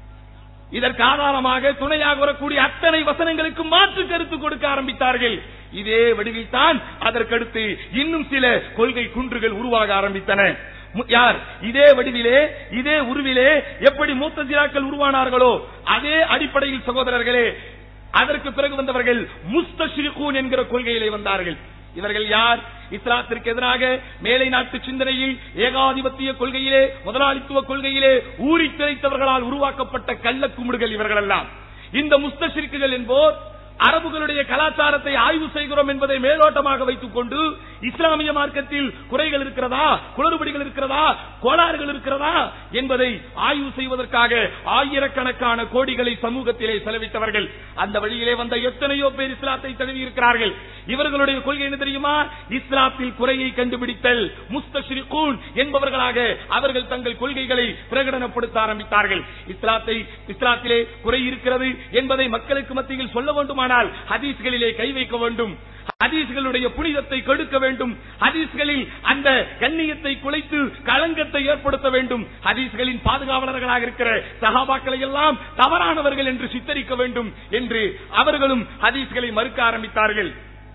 Speaker 3: இதற்கு ஆதாரமாக துணையாக வரக்கூடிய அத்தனை வசனங்களுக்கு மாற்று கருத்து கொடுக்க ஆரம்பித்தார்கள் இதே வடிவில் தான் அதற்கடுத்து இன்னும் சில கொள்கை குன்றுகள் உருவாக ஆரம்பித்தன யார் இதே வடிவிலே இதே உருவிலே எப்படி மூத்தஜிராக்கள் உருவானார்களோ அதே அடிப்படையில் சகோதரர்களே அதற்கு பிறகு வந்தவர்கள் முஸ்தஷிரிகூன் என்கிற கொள்கையிலே வந்தார்கள் இவர்கள் யார் இஸ்லாத்திற்கு எதிராக மேலை நாட்டு சிந்தனையில் ஏகாதிபத்திய கொள்கையிலே முதலாளித்துவ கொள்கையிலே ஊறி திரைத்தவர்களால் உருவாக்கப்பட்ட கள்ள கும்பிடுகள் இவர்கள் எல்லாம் இந்த முஸ்தஷிரிக்குகள் என்போர் அரபுகளுடைய கலாச்சாரத்தை ஆய்வு செய்கிறோம் என்பதை மேலோட்டமாக வைத்துக் கொண்டு இஸ்லாமிய மார்க்கத்தில் குறைகள் இருக்கிறதா குளறுபடிகள் இருக்கிறதா கோளாறுகள் இருக்கிறதா என்பதை ஆய்வு செய்வதற்காக ஆயிரக்கணக்கான கோடிகளை சமூகத்திலே செலவிட்டவர்கள் அந்த வழியிலே வந்த எத்தனையோ பேர் இஸ்லாத்தை தழுவி இருக்கிறார்கள் இவர்களுடைய கொள்கை என்ன தெரியுமா இஸ்லாத்தில் குறையை கண்டுபிடித்தல் முஸ்தஷ்ரிகூன் என்பவர்களாக அவர்கள் தங்கள் கொள்கைகளை பிரகடனப்படுத்த ஆரம்பித்தார்கள் இஸ்லாத்தை இஸ்லாத்திலே குறை இருக்கிறது என்பதை மக்களுக்கு மத்தியில் சொல்ல வேண்டுமானால் ஹதீஸ்களிலே கை வைக்க வேண்டும் ஹதீஸ்களுடைய புனிதத்தை கெடுக்க வேண்டும் ஹதீஸ்களில் அந்த கண்ணியத்தை குலைத்து களங்கத்தை ஏற்படுத்த வேண்டும் ஹதீஸ்களின் பாதுகாவலர்களாக இருக்கிற சகாபாக்களை எல்லாம் தவறானவர்கள் என்று சித்தரிக்க வேண்டும் என்று அவர்களும் ஹதீஸ்களை மறுக்க ஆரம்பித்தார்கள்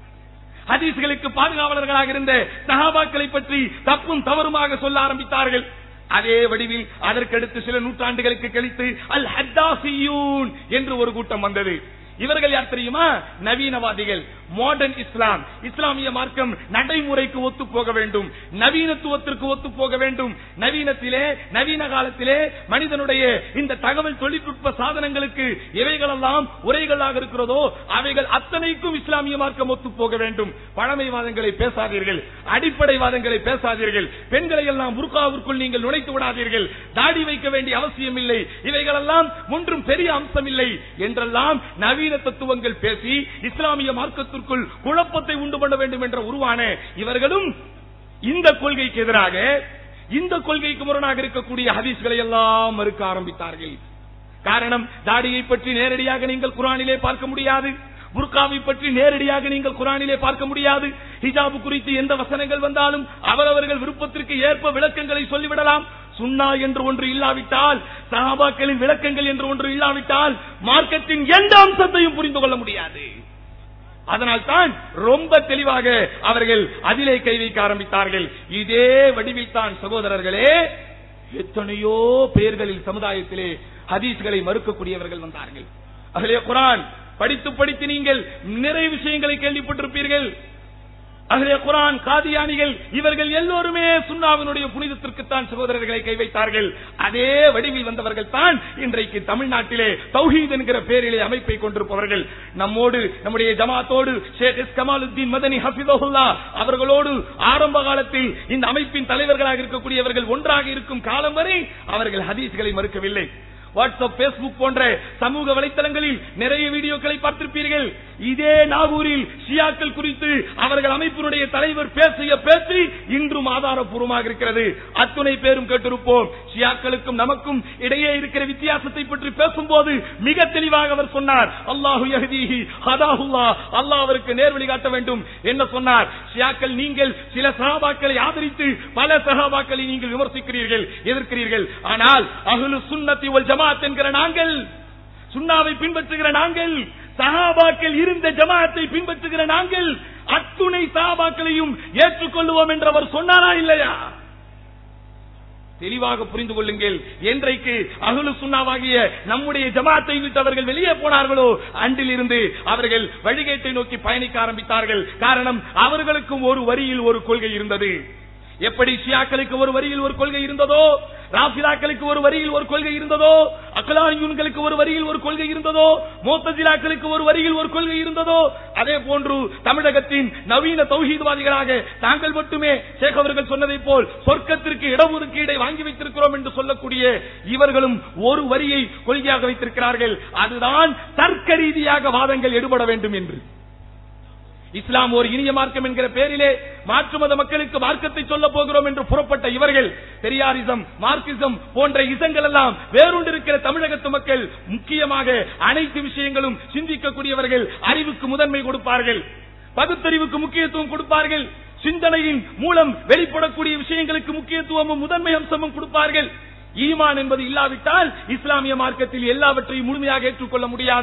Speaker 3: ஹதீஸ்களுக்கு பாதுகாவலர்களாக இருந்த சஹாபாக்களை பற்றி தப்பும் தவறுமாக சொல்ல ஆரம்பித்தார்கள் அதே வடிவில் அதற்கடுத்து சில நூற்றாண்டுகளுக்கு கழித்து அல் ஹத்தாசியூன் என்று ஒரு கூட்டம் வந்தது இவர்கள் யார் தெரியுமா நவீனவாதிகள் மாடர்ன் இஸ்லாம் இஸ்லாமிய மார்க்கம் நடைமுறைக்கு ஒத்து போக வேண்டும் நவீனத்துவத்திற்கு ஒத்து போக வேண்டும் நவீனத்திலே நவீன காலத்திலே மனிதனுடைய இந்த தகவல் தொழில்நுட்ப சாதனங்களுக்கு எவைகளெல்லாம் உரைகளாக இருக்கிறதோ அவைகள் அத்தனைக்கும் இஸ்லாமிய மார்க்கம் ஒத்து போக வேண்டும் பழமைவாதங்களை பேசாதீர்கள் அடிப்படைவாதங்களை பேசாதீர்கள் பெண்களை எல்லாம் புர்காவிற்குள் நீங்கள் நுழைத்து விடாதீர்கள் தாடி வைக்க வேண்டிய அவசியம் இல்லை இவைகளெல்லாம் ஒன்றும் பெரிய அம்சம் இல்லை என்றெல்லாம் நவீன தத்துவங்கள் பேசி இஸ்லாமிய மார்க்கத்திற்குள் குழப்பத்தை உண்டு பண்ண வேண்டும் என்ற உருவான இவர்களும் இந்த கொள்கைக்கு எதிராக இந்த கொள்கைக்கு முரணாக இருக்கக்கூடிய ஹதீஸ்களை எல்லாம் மறுக்க ஆரம்பித்தார்கள் காரணம் தாடியை பற்றி நேரடியாக நீங்கள் குரானிலே பார்க்க முடியாது புர்காவை பற்றி நேரடியாக நீங்கள் குரானிலே பார்க்க முடியாது ஹிஜாபு குறித்து எந்த வசனங்கள் வந்தாலும் அவரவர்கள் விருப்பத்திற்கு ஏற்ப விளக்கங்களை சொல்லிவிடலாம் சுன்னா என்று ஒன்று இல்லாவிட்டால் சஹாபாக்களின் விளக்கங்கள் என்று ஒன்று இல்லாவிட்டால் மார்க்கத்தின் எந்த அம்சத்தையும் புரிந்து கொள்ள முடியாது அதனால் தான் ரொம்ப தெளிவாக அவர்கள் அதிலே கை வைக்க ஆரம்பித்தார்கள் இதே வடிவில் தான் சகோதரர்களே எத்தனையோ பேர்களில் சமுதாயத்திலே ஹதீஸ்களை மறுக்கக்கூடியவர்கள் வந்தார்கள் அகலே குரான் படித்து படித்து நீங்கள் நிறைய விஷயங்களை கேள்விப்பட்டிருப்பீர்கள் அகலே குரான் காதியானிகள் இவர்கள் எல்லோருமே சுண்ணாவினுடைய புனிதத்திற்குத்தான் சகோதரர்களை கை வைத்தார்கள் அதே வடிவில் வந்தவர்கள் தான் இன்றைக்கு தமிழ்நாட்டிலே தௌஹீத் என்கிற பேரிலே அமைப்பை கொண்டிருப்பவர்கள் நம்மோடு நம்முடைய ஜமாத்தோடு ஷேக் எஸ் கமாலுத்தீன் மதனி ஹபிதகுல்லா அவர்களோடு ஆரம்ப காலத்தில் இந்த அமைப்பின் தலைவர்களாக இருக்கக்கூடியவர்கள் ஒன்றாக இருக்கும் காலம் வரை அவர்கள் ஹதீஸ்களை மறுக்கவில்லை வாட்ஸ்அப் பேஸ்புக் போன்ற சமூக வலைத்தளங்களில் நிறைய வீடியோக்களை பார்த்திருப்பீர்கள் இதே நாகூரில் ஷியாக்கள் குறித்து அவர்கள் அமைப்பினுடைய தலைவர் பேசிய பேச்சு இன்றும் ஆதாரப்பூர்வமாக இருக்கிறது அத்துணை பேரும் கேட்டிருப்போம் ஷியாக்களுக்கும் நமக்கும் இடையே இருக்கிற வித்தியாசத்தை பற்றி பேசும்போது மிக தெளிவாக அவர் சொன்னார் அல்லாஹு யஹ்தீஹி ஹதாஹுல்லா அல்லாஹ் அவருக்கு நேர்வழி காட்ட வேண்டும் என்ன சொன்னார் ஷியாக்கள் நீங்கள் சில சஹாபாக்களை ஆதரித்து பல சஹாபாக்களை நீங்கள் விமர்சிக்கிறீர்கள் எதிர்க்கிறீர்கள் ஆனால் அஹ்லு சுன்னத்தி வல் ஜமாத் என்கிற நாங்கள் சுண்ணாவை பின்பற்றுகிற நாங்கள் சஹாபாக்கள் இருந்த ஜமாத்தை பின்பற்றுகிற நாங்கள் அத்துணை சஹாபாக்களையும் ஏற்றுக்கொள்வோம் என்று அவர் சொன்னாரா இல்லையா தெளிவாக புரிந்து கொள்ளுங்கள் என்றைக்கு அகுலு சுண்ணாவாகிய நம்முடைய ஜமாத்தை விட்டு அவர்கள் வெளியே போனார்களோ அன்றில் இருந்து அவர்கள் வழிகேட்டை நோக்கி பயணிக்க ஆரம்பித்தார்கள் காரணம் அவர்களுக்கும் ஒரு வரியில் ஒரு கொள்கை இருந்தது எப்படி ஷியாக்களுக்கு ஒரு வரியில் ஒரு கொள்கை இருந்ததோ ராபிதாக்களுக்கு ஒரு வரியில் ஒரு கொள்கை இருந்ததோ அக்கலானியூன்களுக்கு ஒரு வரியில் ஒரு கொள்கை இருந்ததோ மோத்தஜிலாக்களுக்கு ஒரு வரியில் ஒரு கொள்கை இருந்ததோ அதே போன்று தமிழகத்தின் நவீன தௌஹீத்வாதிகளாக தாங்கள் மட்டுமே ஷேக் அவர்கள் சொன்னதை போல் சொர்க்கத்திற்கு இடஒதுக்கீடை வாங்கி வைத்திருக்கிறோம் என்று சொல்லக்கூடிய இவர்களும் ஒரு வரியை கொள்கையாக வைத்திருக்கிறார்கள் அதுதான் தர்க்க ரீதியாக வாதங்கள் எடுபட வேண்டும் என்று இஸ்லாம் ஒரு இனிய மார்க்கம் என்கிற பேரிலே மாற்று மத மக்களுக்கு மார்க்கத்தை சொல்ல போகிறோம் என்று புறப்பட்ட இவர்கள் பெரியாரிசம் மார்க்சிசம் போன்ற இசங்கள் எல்லாம் வேறுண்டிருக்கிற தமிழகத்து மக்கள் முக்கியமாக அனைத்து விஷயங்களும் சிந்திக்கக்கூடியவர்கள் அறிவுக்கு முதன்மை கொடுப்பார்கள் பகுத்தறிவுக்கு முக்கியத்துவம் கொடுப்பார்கள் சிந்தனையின் மூலம் வெளிப்படக்கூடிய விஷயங்களுக்கு முக்கியத்துவமும் முதன்மை அம்சமும் கொடுப்பார்கள் ஈமான் என்பது இல்லாவிட்டால் இஸ்லாமிய மார்க்கத்தில் எல்லாவற்றையும் முழுமையாக ஏற்றுக்கொள்ள முடியாது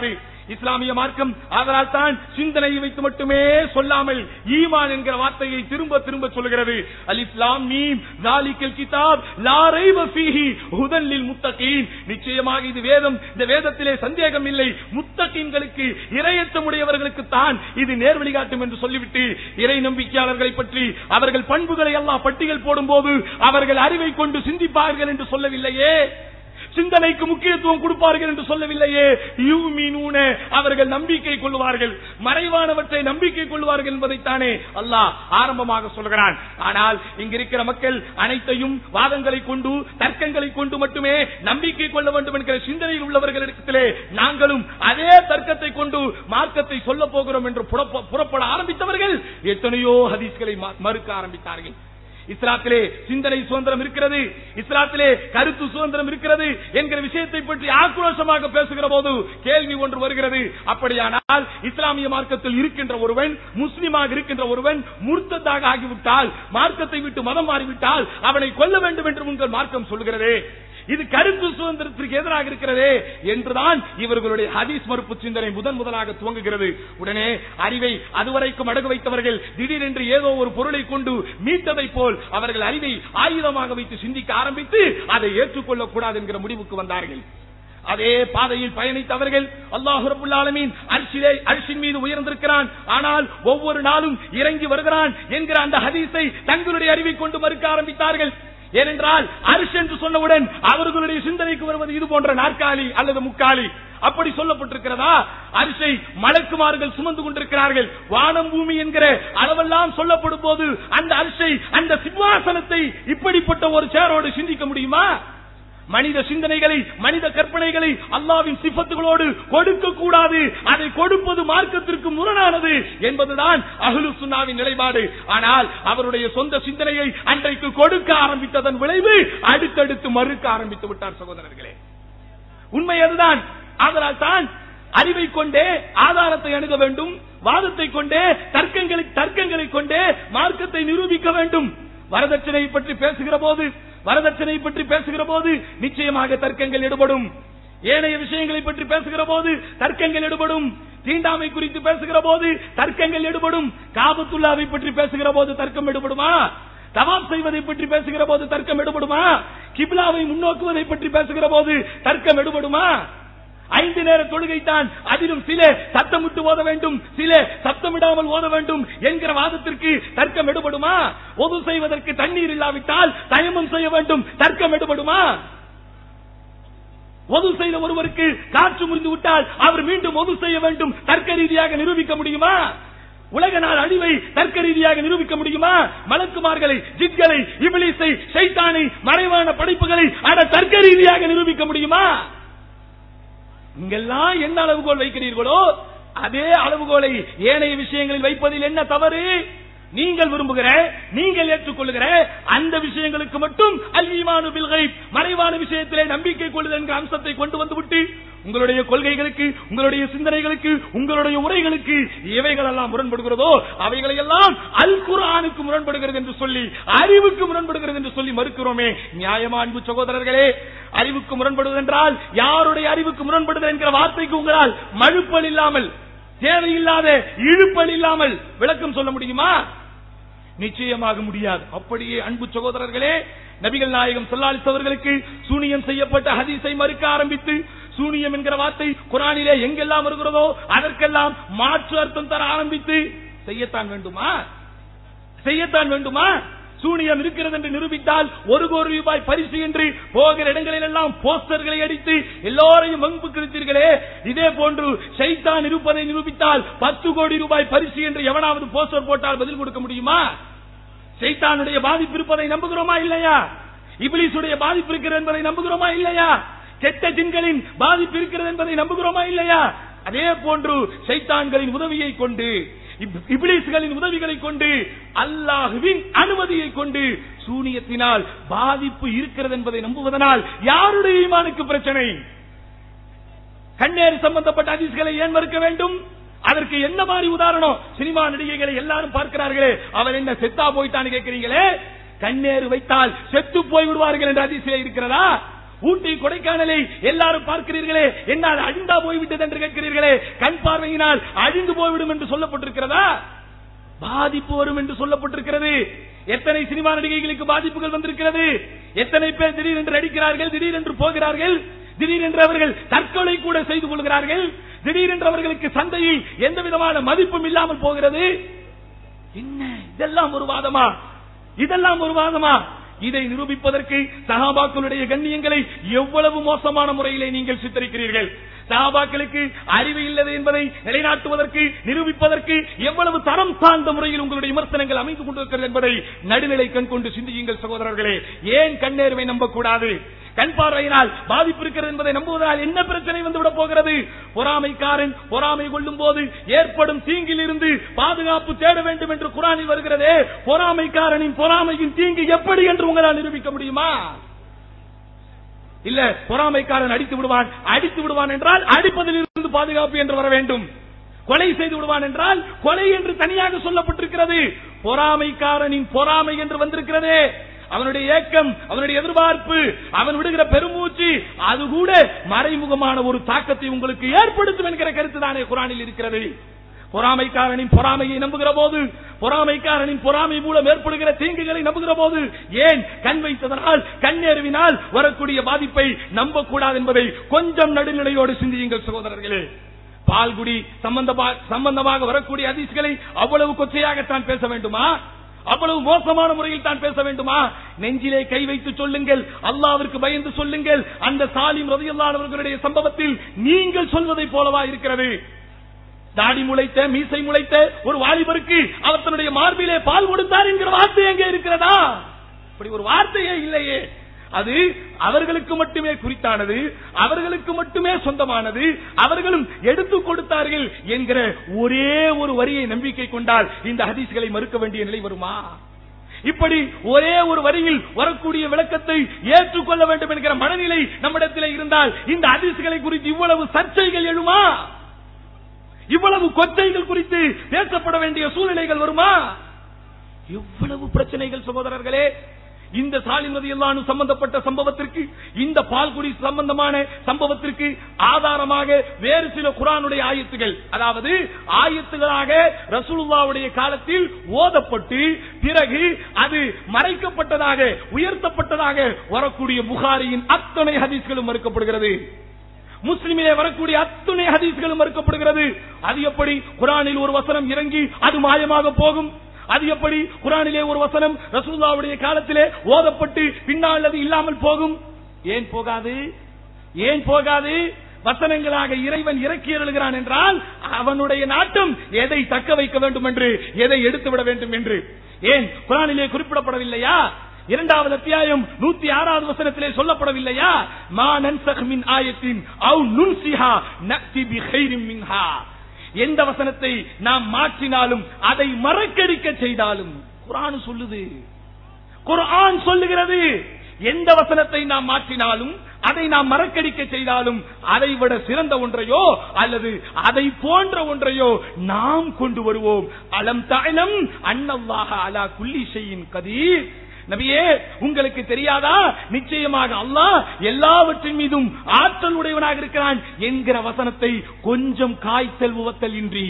Speaker 3: இஸ்லாமிய மார்க்கம் அதனால் தான் சிந்தனையை வைத்து மட்டுமே சொல்லாமல் ஈமான் என்கிற வார்த்தையை திரும்ப திரும்ப சொல்கிறது அலிஸ்லாம் மீம் ஜாலிக்கல் கிதாப் லா ரைப ஃபீஹி ஹுதன் லில் முத்தகீன் நிச்சயமாக இது வேதம் இந்த வேதத்திலே சந்தேகம் இல்லை முத்தகீன்களுக்கு இரையற்றமுடையவர்களுக்கு தான் இது நேர் வழிகாட்டும் என்று சொல்லிவிட்டு இறை நம்பிக்கையாளர்களை பற்றி அவர்கள் பண்புகளை எல்லாம் பட்டியல் போடும்போது அவர்கள் அறிவை கொண்டு சிந்திப்பார்கள் என்று சொல்லவில்லையே சிந்தனைக்கு முக்கியத்துவம் கொடுப்பார்கள் என்று சொல்லவில்லையே யூமினூன அவர்கள் நம்பிக்கை கொள்வார்கள் மறைவானவற்றை நம்பிக்கை கொள்வார்கள் என்பதைத்தானே அல்லாஹ் ஆரம்பமாக சொல்கிறான் ஆனால் இங்க இருக்கிற மக்கள் அனைத்தையும் வாதங்களை கொண்டு தர்க்கங்களை கொண்டு மட்டுமே நம்பிக்கை கொள்ள வேண்டும் என்கிற சிந்தனையில் உள்ளவர்களிடத்திலே நாங்களும் அதே தர்க்கத்தை கொண்டு மார்க்கத்தை சொல்ல போகிறோம் என்று புறப்ப- புறப்பட ஆரம்பித்தவர்கள் எத்தனையோ ஹதீஸ்களை ம- மறுக்க ஆரம்பித்தார்கள் இஸ்லாத்திலே சிந்தனை சுதந்திரம் இருக்கிறது இஸ்லாத்திலே கருத்து சுதந்திரம் இருக்கிறது என்கிற விஷயத்தை பற்றி ஆக்ரோஷமாக பேசுகிற போது கேள்வி ஒன்று வருகிறது அப்படியானால் இஸ்லாமிய மார்க்கத்தில் இருக்கின்ற ஒருவன் முஸ்லிமாக இருக்கின்ற ஒருவன் முர்த்ததாக ஆகிவிட்டால் மார்க்கத்தை விட்டு மதம் மாறிவிட்டால் அவனை கொல்ல வேண்டும் என்று உங்கள் மார்க்கம் சொல்கிறதே இது கருத்து சுதந்திரத்திற்கு எதிராக இருக்கிறதே என்றுதான் இவர்களுடைய ஹதீஸ் மறுப்பு சிந்தனை முதன் முதலாக துவங்குகிறது உடனே அறிவை அதுவரைக்கும் அடகு வைத்தவர்கள் திடீரென்று ஏதோ ஒரு பொருளை கொண்டு மீட்டதை போல் அவர்கள் அறிவை ஆயுதமாக வைத்து சிந்திக்க ஆரம்பித்து அதை ஏற்றுக்கொள்ளக் கூடாது என்கிற முடிவுக்கு வந்தார்கள் அதே பாதையில் பயணித்தவர்கள் அல்லாஹு ரபுல் ஆலமீன் அரிசிலே அரிசின் மீது உயர்ந்திருக்கிறான் ஆனால் ஒவ்வொரு நாளும் இறங்கி வருகிறான் என்கிற அந்த ஹதீஸை தங்களுடைய அறிவை கொண்டு மறுக்க ஆரம்பித்தார்கள் ஏனென்றால் அரிசி என்று சொன்னவுடன் அவர்களுடைய சிந்தனைக்கு வருவது இது போன்ற நாற்காலி அல்லது முக்காலி அப்படி சொல்லப்பட்டிருக்கிறதா அரிசை மலக்குமார்கள் சுமந்து கொண்டிருக்கிறார்கள் வானம் பூமி என்கிற அளவெல்லாம் சொல்லப்படும் போது அந்த அரிசை அந்த சிம்மாசனத்தை இப்படிப்பட்ட ஒரு சேரோடு சிந்திக்க முடியுமா மனித சிந்தனைகளை மனித கற்பனைகளை அல்லாவின் சிபத்துகளோடு கொடுக்க கூடாது அதை கொடுப்பது மார்க்கத்திற்கு முரணானது என்பதுதான் அஹ்லு சுன்னாவின் நிலைப்பாடு ஆனால் அவருடைய சொந்த சிந்தனையை அன்றைக்கு கொடுக்க ஆரம்பித்ததன் விளைவு அடுத்தடுத்து மறுக்க ஆரம்பித்து விட்டார் சகோதரர்களே உண்மை அதுதான் ஆதலால் தான் அறிவை கொண்டே ஆதாரத்தை அணுக வேண்டும் வாதத்தை கொண்டே தர்க்கங்களை தர்க்கங்களை கொண்டே மார்க்கத்தை நிரூபிக்க வேண்டும் வரதட்சணை பற்றி பேசுகிற போது வரதட்சணை பற்றி பேசுகிற போது நிச்சயமாக தர்க்கங்கள் ஈடுபடும் ஏனைய விஷயங்களை பற்றி பேசுகிற போது தர்க்கங்கள் ஈடுபடும் தீண்டாமை குறித்து பேசுகிற போது தர்க்கங்கள் ஈடுபடும் காபத்துல்லாவை பற்றி பேசுகிற போது தர்க்கம் ஈடுபடுமா தவாப் செய்வதை பற்றி பேசுகிற போது தர்க்கம் எடுபடுமா கிப்லாவை முன்னோக்குவதை பற்றி பேசுகிற போது தர்க்கம் எடுபடுமா ஐந்து நேர தொழுகை தான் அதிலும் சில சத்தமிட்டு ஓத வேண்டும் சில சத்தமிடாமல் ஓத வேண்டும் என்கிற வாதத்திற்கு தர்க்கம் எடுபடுமா ஒது செய்வதற்கு தண்ணீர் இல்லாவிட்டால் தயமம் செய்ய வேண்டும் தர்க்கம் எடுபடுமா ஒது செய்த ஒருவருக்கு காற்று முறிந்து விட்டால் அவர் மீண்டும் ஒது செய்ய வேண்டும் தர்க்க ரீதியாக நிரூபிக்க முடியுமா உலக நாள் அழிவை தர்க்க ரீதியாக நிரூபிக்க முடியுமா மலக்குமார்களை ஜித்களை இபிலிசை சைத்தானை மறைவான படைப்புகளை அட தர்க்க ரீதியாக நிரூபிக்க முடியுமா இங்கெல்லாம் என்ன அளவுகோல் வைக்கிறீர்களோ அதே அளவுகோலை ஏனைய விஷயங்களில் வைப்பதில் என்ன தவறு நீங்கள் விரும்புகிற நீங்கள் ஏற்றுக்கொள்ளுகிற அந்த விஷயங்களுக்கு மட்டும் அல்வீமானு பில்கை மறைவான விஷயத்திலே நம்பிக்கை கொள்ளுதல் என்கிற அம்சத்தை கொண்டு வந்துவிட்டு உங்களுடைய கொள்கைகளுக்கு உங்களுடைய சிந்தனைகளுக்கு உங்களுடைய உரைகளுக்கு எவைகள் எல்லாம் முரண்படுகிறதோ அவைகளை எல்லாம் அல் குர்ஆனுக்கு முரண்படுகிறது என்று சொல்லி அறிவுக்கு முரண்படுகிறது என்று சொல்லி மறுக்கிறோமே நியாயமா அன்பு சகோதரர்களே அறிவுக்கு முரண்படுவது என்றால் யாருடைய அறிவுக்கு முரண்படுதல் என்கிற வார்த்தைக்கு உங்களால் மழுப்பல் இல்லாமல் தேவையில்லாத இழுப்பல் இல்லாமல் விளக்கம் சொல்ல முடியுமா நிச்சயமாக முடியாது அப்படியே அன்பு சகோதரர்களே நபிகள் நாயகம் சொல்லாளித்தவர்களுக்கு சூனியம் செய்யப்பட்ட ஹதீஸை மறுக்க ஆரம்பித்து சூனியம் என்கிற வார்த்தை குரானிலே எங்கெல்லாம் வருகிறதோ அதற்கெல்லாம் மாற்று அர்த்தம் தர ஆரம்பித்து செய்யத்தான் வேண்டுமா செய்யத்தான் வேண்டுமா சூனியம் இருக்கிறது என்று நிரூபித்தால் ஒரு கோடி ரூபாய் பரிசு என்று போகிற இடங்களில் எல்லாம் போஸ்டர்களை அடித்து எல்லோரையும் வகுப்பு கிழித்தீர்களே இதே போன்று சைத்தான் இருப்பதை நிரூபித்தால் பத்து கோடி ரூபாய் பரிசு என்று எவனாவது போஸ்டர் போட்டால் பதில் கொடுக்க முடியுமா சைத்தானுடைய பாதிப்பு இருப்பதை நம்புகிறோமா இல்லையா இபிலிசுடைய பாதிப்பு இருக்கிறது என்பதை நம்புகிறோமா இல்லையா கெட்ட ஜின்களின் பாதிப்பு இருக்கிறது என்பதை நம்புகிறோமா இல்லையா அதே போன்று சைத்தான்களின் உதவியை கொண்டு இப்- இபிலிஸ்களின் உதவிகளை கொண்டு அல்லாஹுவின் அனுமதியை கொண்டு சூனியத்தினால் பாதிப்பு இருக்கிறது என்பதை நம்புவதனால் யாருடைய ஈமானுக்கு பிரச்சனை கண்ணேறு சம்பந்தப்பட்ட அதிர்ச்சிகளை ஏன் மறுக்க வேண்டும் அதற்கு என்ன மாதிரி உதாரணம் சினிமா நடிகைகளை எல்லாரும் பார்க்கிறார்களே அவர் என்ன செத்தா போயிட்டான்னு கேட்கிறீங்களே கண்ணேறு வைத்தால் செத்து போய் விடுவார்கள் என்ற அதிசயம் இருக்கிறதா ஊட்டி கொடைக்கானலை எல்லாரும் பார்க்கிறீர்களே என்னால் அழிந்தா போய்விட்டது என்று கேட்கிறீர்களே கண் பார்வையினால் அழிந்து போய்விடும் என்று சொல்லப்பட்டிருக்கிறதா பாதிப்பு வரும் என்று சொல்லப்பட்டிருக்கிறது எத்தனை சினிமா நடிகைகளுக்கு பாதிப்புகள் வந்திருக்கிறது எத்தனை பேர் திடீரென்று அடிக்கிறார்கள் திடீரென்று போகிறார்கள் திடீரென்று அவர்கள் தற்கொலை கூட செய்து கொள்கிறார்கள் திடீரென்று அவர்களுக்கு சந்தையில் எந்த விதமான மதிப்பும் இல்லாமல் போகிறது என்ன இதெல்லாம் ஒரு வாதமா இதெல்லாம் ஒரு வாதமா இதை நிரூபிப்பதற்கு சஹாபாக்களுடைய கண்ணியங்களை எவ்வளவு மோசமான முறையிலே நீங்கள் சித்தரிக்கிறீர்கள் சஹாபாக்களுக்கு அறிவு இல்லது என்பதை நிலைநாட்டுவதற்கு நிரூபிப்பதற்கு எவ்வளவு தரம் சார்ந்த முறையில் உங்களுடைய விமர்சனங்கள் அமைந்து கொண்டிருக்கிறது என்பதை நடுநிலை கண் கொண்டு சிந்தியுங்கள் சகோதரர்களே ஏன் கண்ணேர்வை நம்பக்கூடாது கண் பார்வையினால் பாதிப்பு இருக்கிறது என்பதை நம்புவதால் என்ன பிரச்சனை வந்துவிடப் போகிறது பொறாமைக்காரன் பொறாமை கொள்ளும் போது ஏற்படும் தீங்கில் இருந்து பாதுகாப்பு தேட வேண்டும் என்று குரானில் வருகிறதே பொறாமைக்காரனின் பொறாமையின் தீங்கு எப்படி என்று உங்களால் நிரூபிக்க முடியுமா இல்ல பொறாமைக்காரன் அடித்து விடுவான் அடித்து விடுவான் என்றால் அடிப்பதில் இருந்து பாதுகாப்பு என்று வர வேண்டும் கொலை செய்து விடுவான் என்றால் கொலை என்று தனியாக சொல்லப்பட்டிருக்கிறது பொறாமைக்காரனின் பொறாமை என்று வந்திருக்கிறதே அவனுடைய ஏக்கம் அவனுடைய எதிர்பார்ப்பு அவன் விடுகிற பெருமூச்சு அது கூட மறைமுகமான ஒரு தாக்கத்தை உங்களுக்கு ஏற்படுத்தும் என்கிற கருத்து தானே குரானில் இருக்கிறது பொறாமைக்காரனின் பொறாமையை நம்புகிற போது பொறாமைக்காரனின் பொறாமை மூலம் ஏற்படுகிற தீங்குகளை நம்புகிற போது ஏன் கண் வைத்ததனால் கண்ணேறுவினால் வரக்கூடிய பாதிப்பை நம்பக்கூடாது என்பதை கொஞ்சம் நடுநிலையோடு சிந்தியுங்கள் சகோதரர்களே பால்குடி சம்பந்தமா- சம்பந்தமாக வரக்கூடிய அதிர்ச்சிகளை அவ்வளவு கொச்சையாகத்தான் பேச வேண்டுமா அவ்வளவு மோசமான முறையில் தான் பேச வேண்டுமா நெஞ்சிலே கை வைத்து சொல்லுங்கள் அல்லாவிற்கு பயந்து சொல்லுங்கள் அந்த சாலிம் ரதியல்லானவர்களுடைய சம்பவத்தில் நீங்கள் சொல்வதை போலவா இருக்கிறது தாடி முளைத்த மீசை முளைத்த ஒரு வாலிபருக்கு அவர் தன்னுடைய மார்பிலே பால் கொடுத்தார் என்கிற வார்த்தை எங்கே இருக்கிறதா அப்படி ஒரு வார்த்தையே இல்லையே அது அவர்களுக்கு மட்டுமே குறித்தானது அவர்களுக்கு மட்டுமே சொந்தமானது அவர்களும் எடுத்துக் கொடுத்தார்கள் என்கிற ஒரே ஒரு வரியை நம்பிக்கை கொண்டால் இந்த ஹதீஸ்களை மறுக்க வேண்டிய நிலை வருமா இப்படி ஒரே ஒரு வரியில் வரக்கூடிய விளக்கத்தை ஏற்றுக்கொள்ள வேண்டும் என்கிற மனநிலை நம்மிடத்தில் இருந்தால் இந்த ஹதீஸ்களை குறித்து இவ்வளவு சர்ச்சைகள் எழுமா இவ்வளவு கொச்சைகள் குறித்து பேசப்பட வேண்டிய சூழ்நிலைகள் வருமா எவ்வளவு பிரச்சனைகள் சகோதரர்களே இந்த சாலிமதி எல்லாரும் சம்பந்தப்பட்ட சம்பவத்திற்கு இந்த பால்குடி சம்பந்தமான சம்பவத்திற்கு ஆதாரமாக வேறு சில குரானுடைய ஆயத்துகள் அதாவது ஆயத்துகளாக ரசூலுல்லாவுடைய காலத்தில் ஓதப்பட்டு பிறகு அது மறைக்கப்பட்டதாக உயர்த்தப்பட்டதாக வரக்கூடிய புகாரியின் அத்தனை ஹதீஸ்களும் மறுக்கப்படுகிறது முஸ்லிமிலே வரக்கூடிய அத்துணை ஹதீஸ்களும் மறுக்கப்படுகிறது அது எப்படி குரானில் ஒரு வசனம் இறங்கி அது மாயமாக போகும் அது எப்படி குரானிலே ஒரு வசனம் ரசூல்லாவுடைய காலத்திலே ஓதப்பட்டு பின்னால் அது இல்லாமல் போகும் ஏன் போகாது ஏன் போகாது வசனங்களாக இறைவன் இறக்கி எழுகிறான் என்றால் அவனுடைய நாட்டம் எதை தக்க வைக்க வேண்டும் என்று எதை எடுத்து விட வேண்டும் என்று ஏன் குரானிலே குறிப்பிடப்படவில்லையா இரண்டாவது அத்தியாயம் நூத்தி ஆறாவது வசனத்திலே சொல்லப்படவில்லையா மா நன்சக் மின் ஆயத்தின் அவு நுன்சிஹா நக்தி பி கைரின் மின்ஹா எந்த வசனத்தை நாம் மாற்றினாலும் அதை மறக்கடிக்க செய்தாலும் குரான் சொல்லுது குர்ஆன் சொல்லுகிறது எந்த வசனத்தை நாம் மாற்றினாலும் அதை நாம் மறக்கடிக்க செய்தாலும் அதை விட சிறந்த ஒன்றையோ அல்லது அதை போன்ற ஒன்றையோ நாம் கொண்டு வருவோம் அலம் தாயிலம் அன்னல்லாஹ அலா குல்லி ஷையின் கதீர் நபியே உங்களுக்கு தெரியாதா நிச்சயமாக அல்லாஹ் எல்லாவற்றின் மீதும் ஆற்றல் உடையவனாக இருக்கிறான் என்கிற வசனத்தை கொஞ்சம் காய்ச்சல் உவத்தல் இன்றி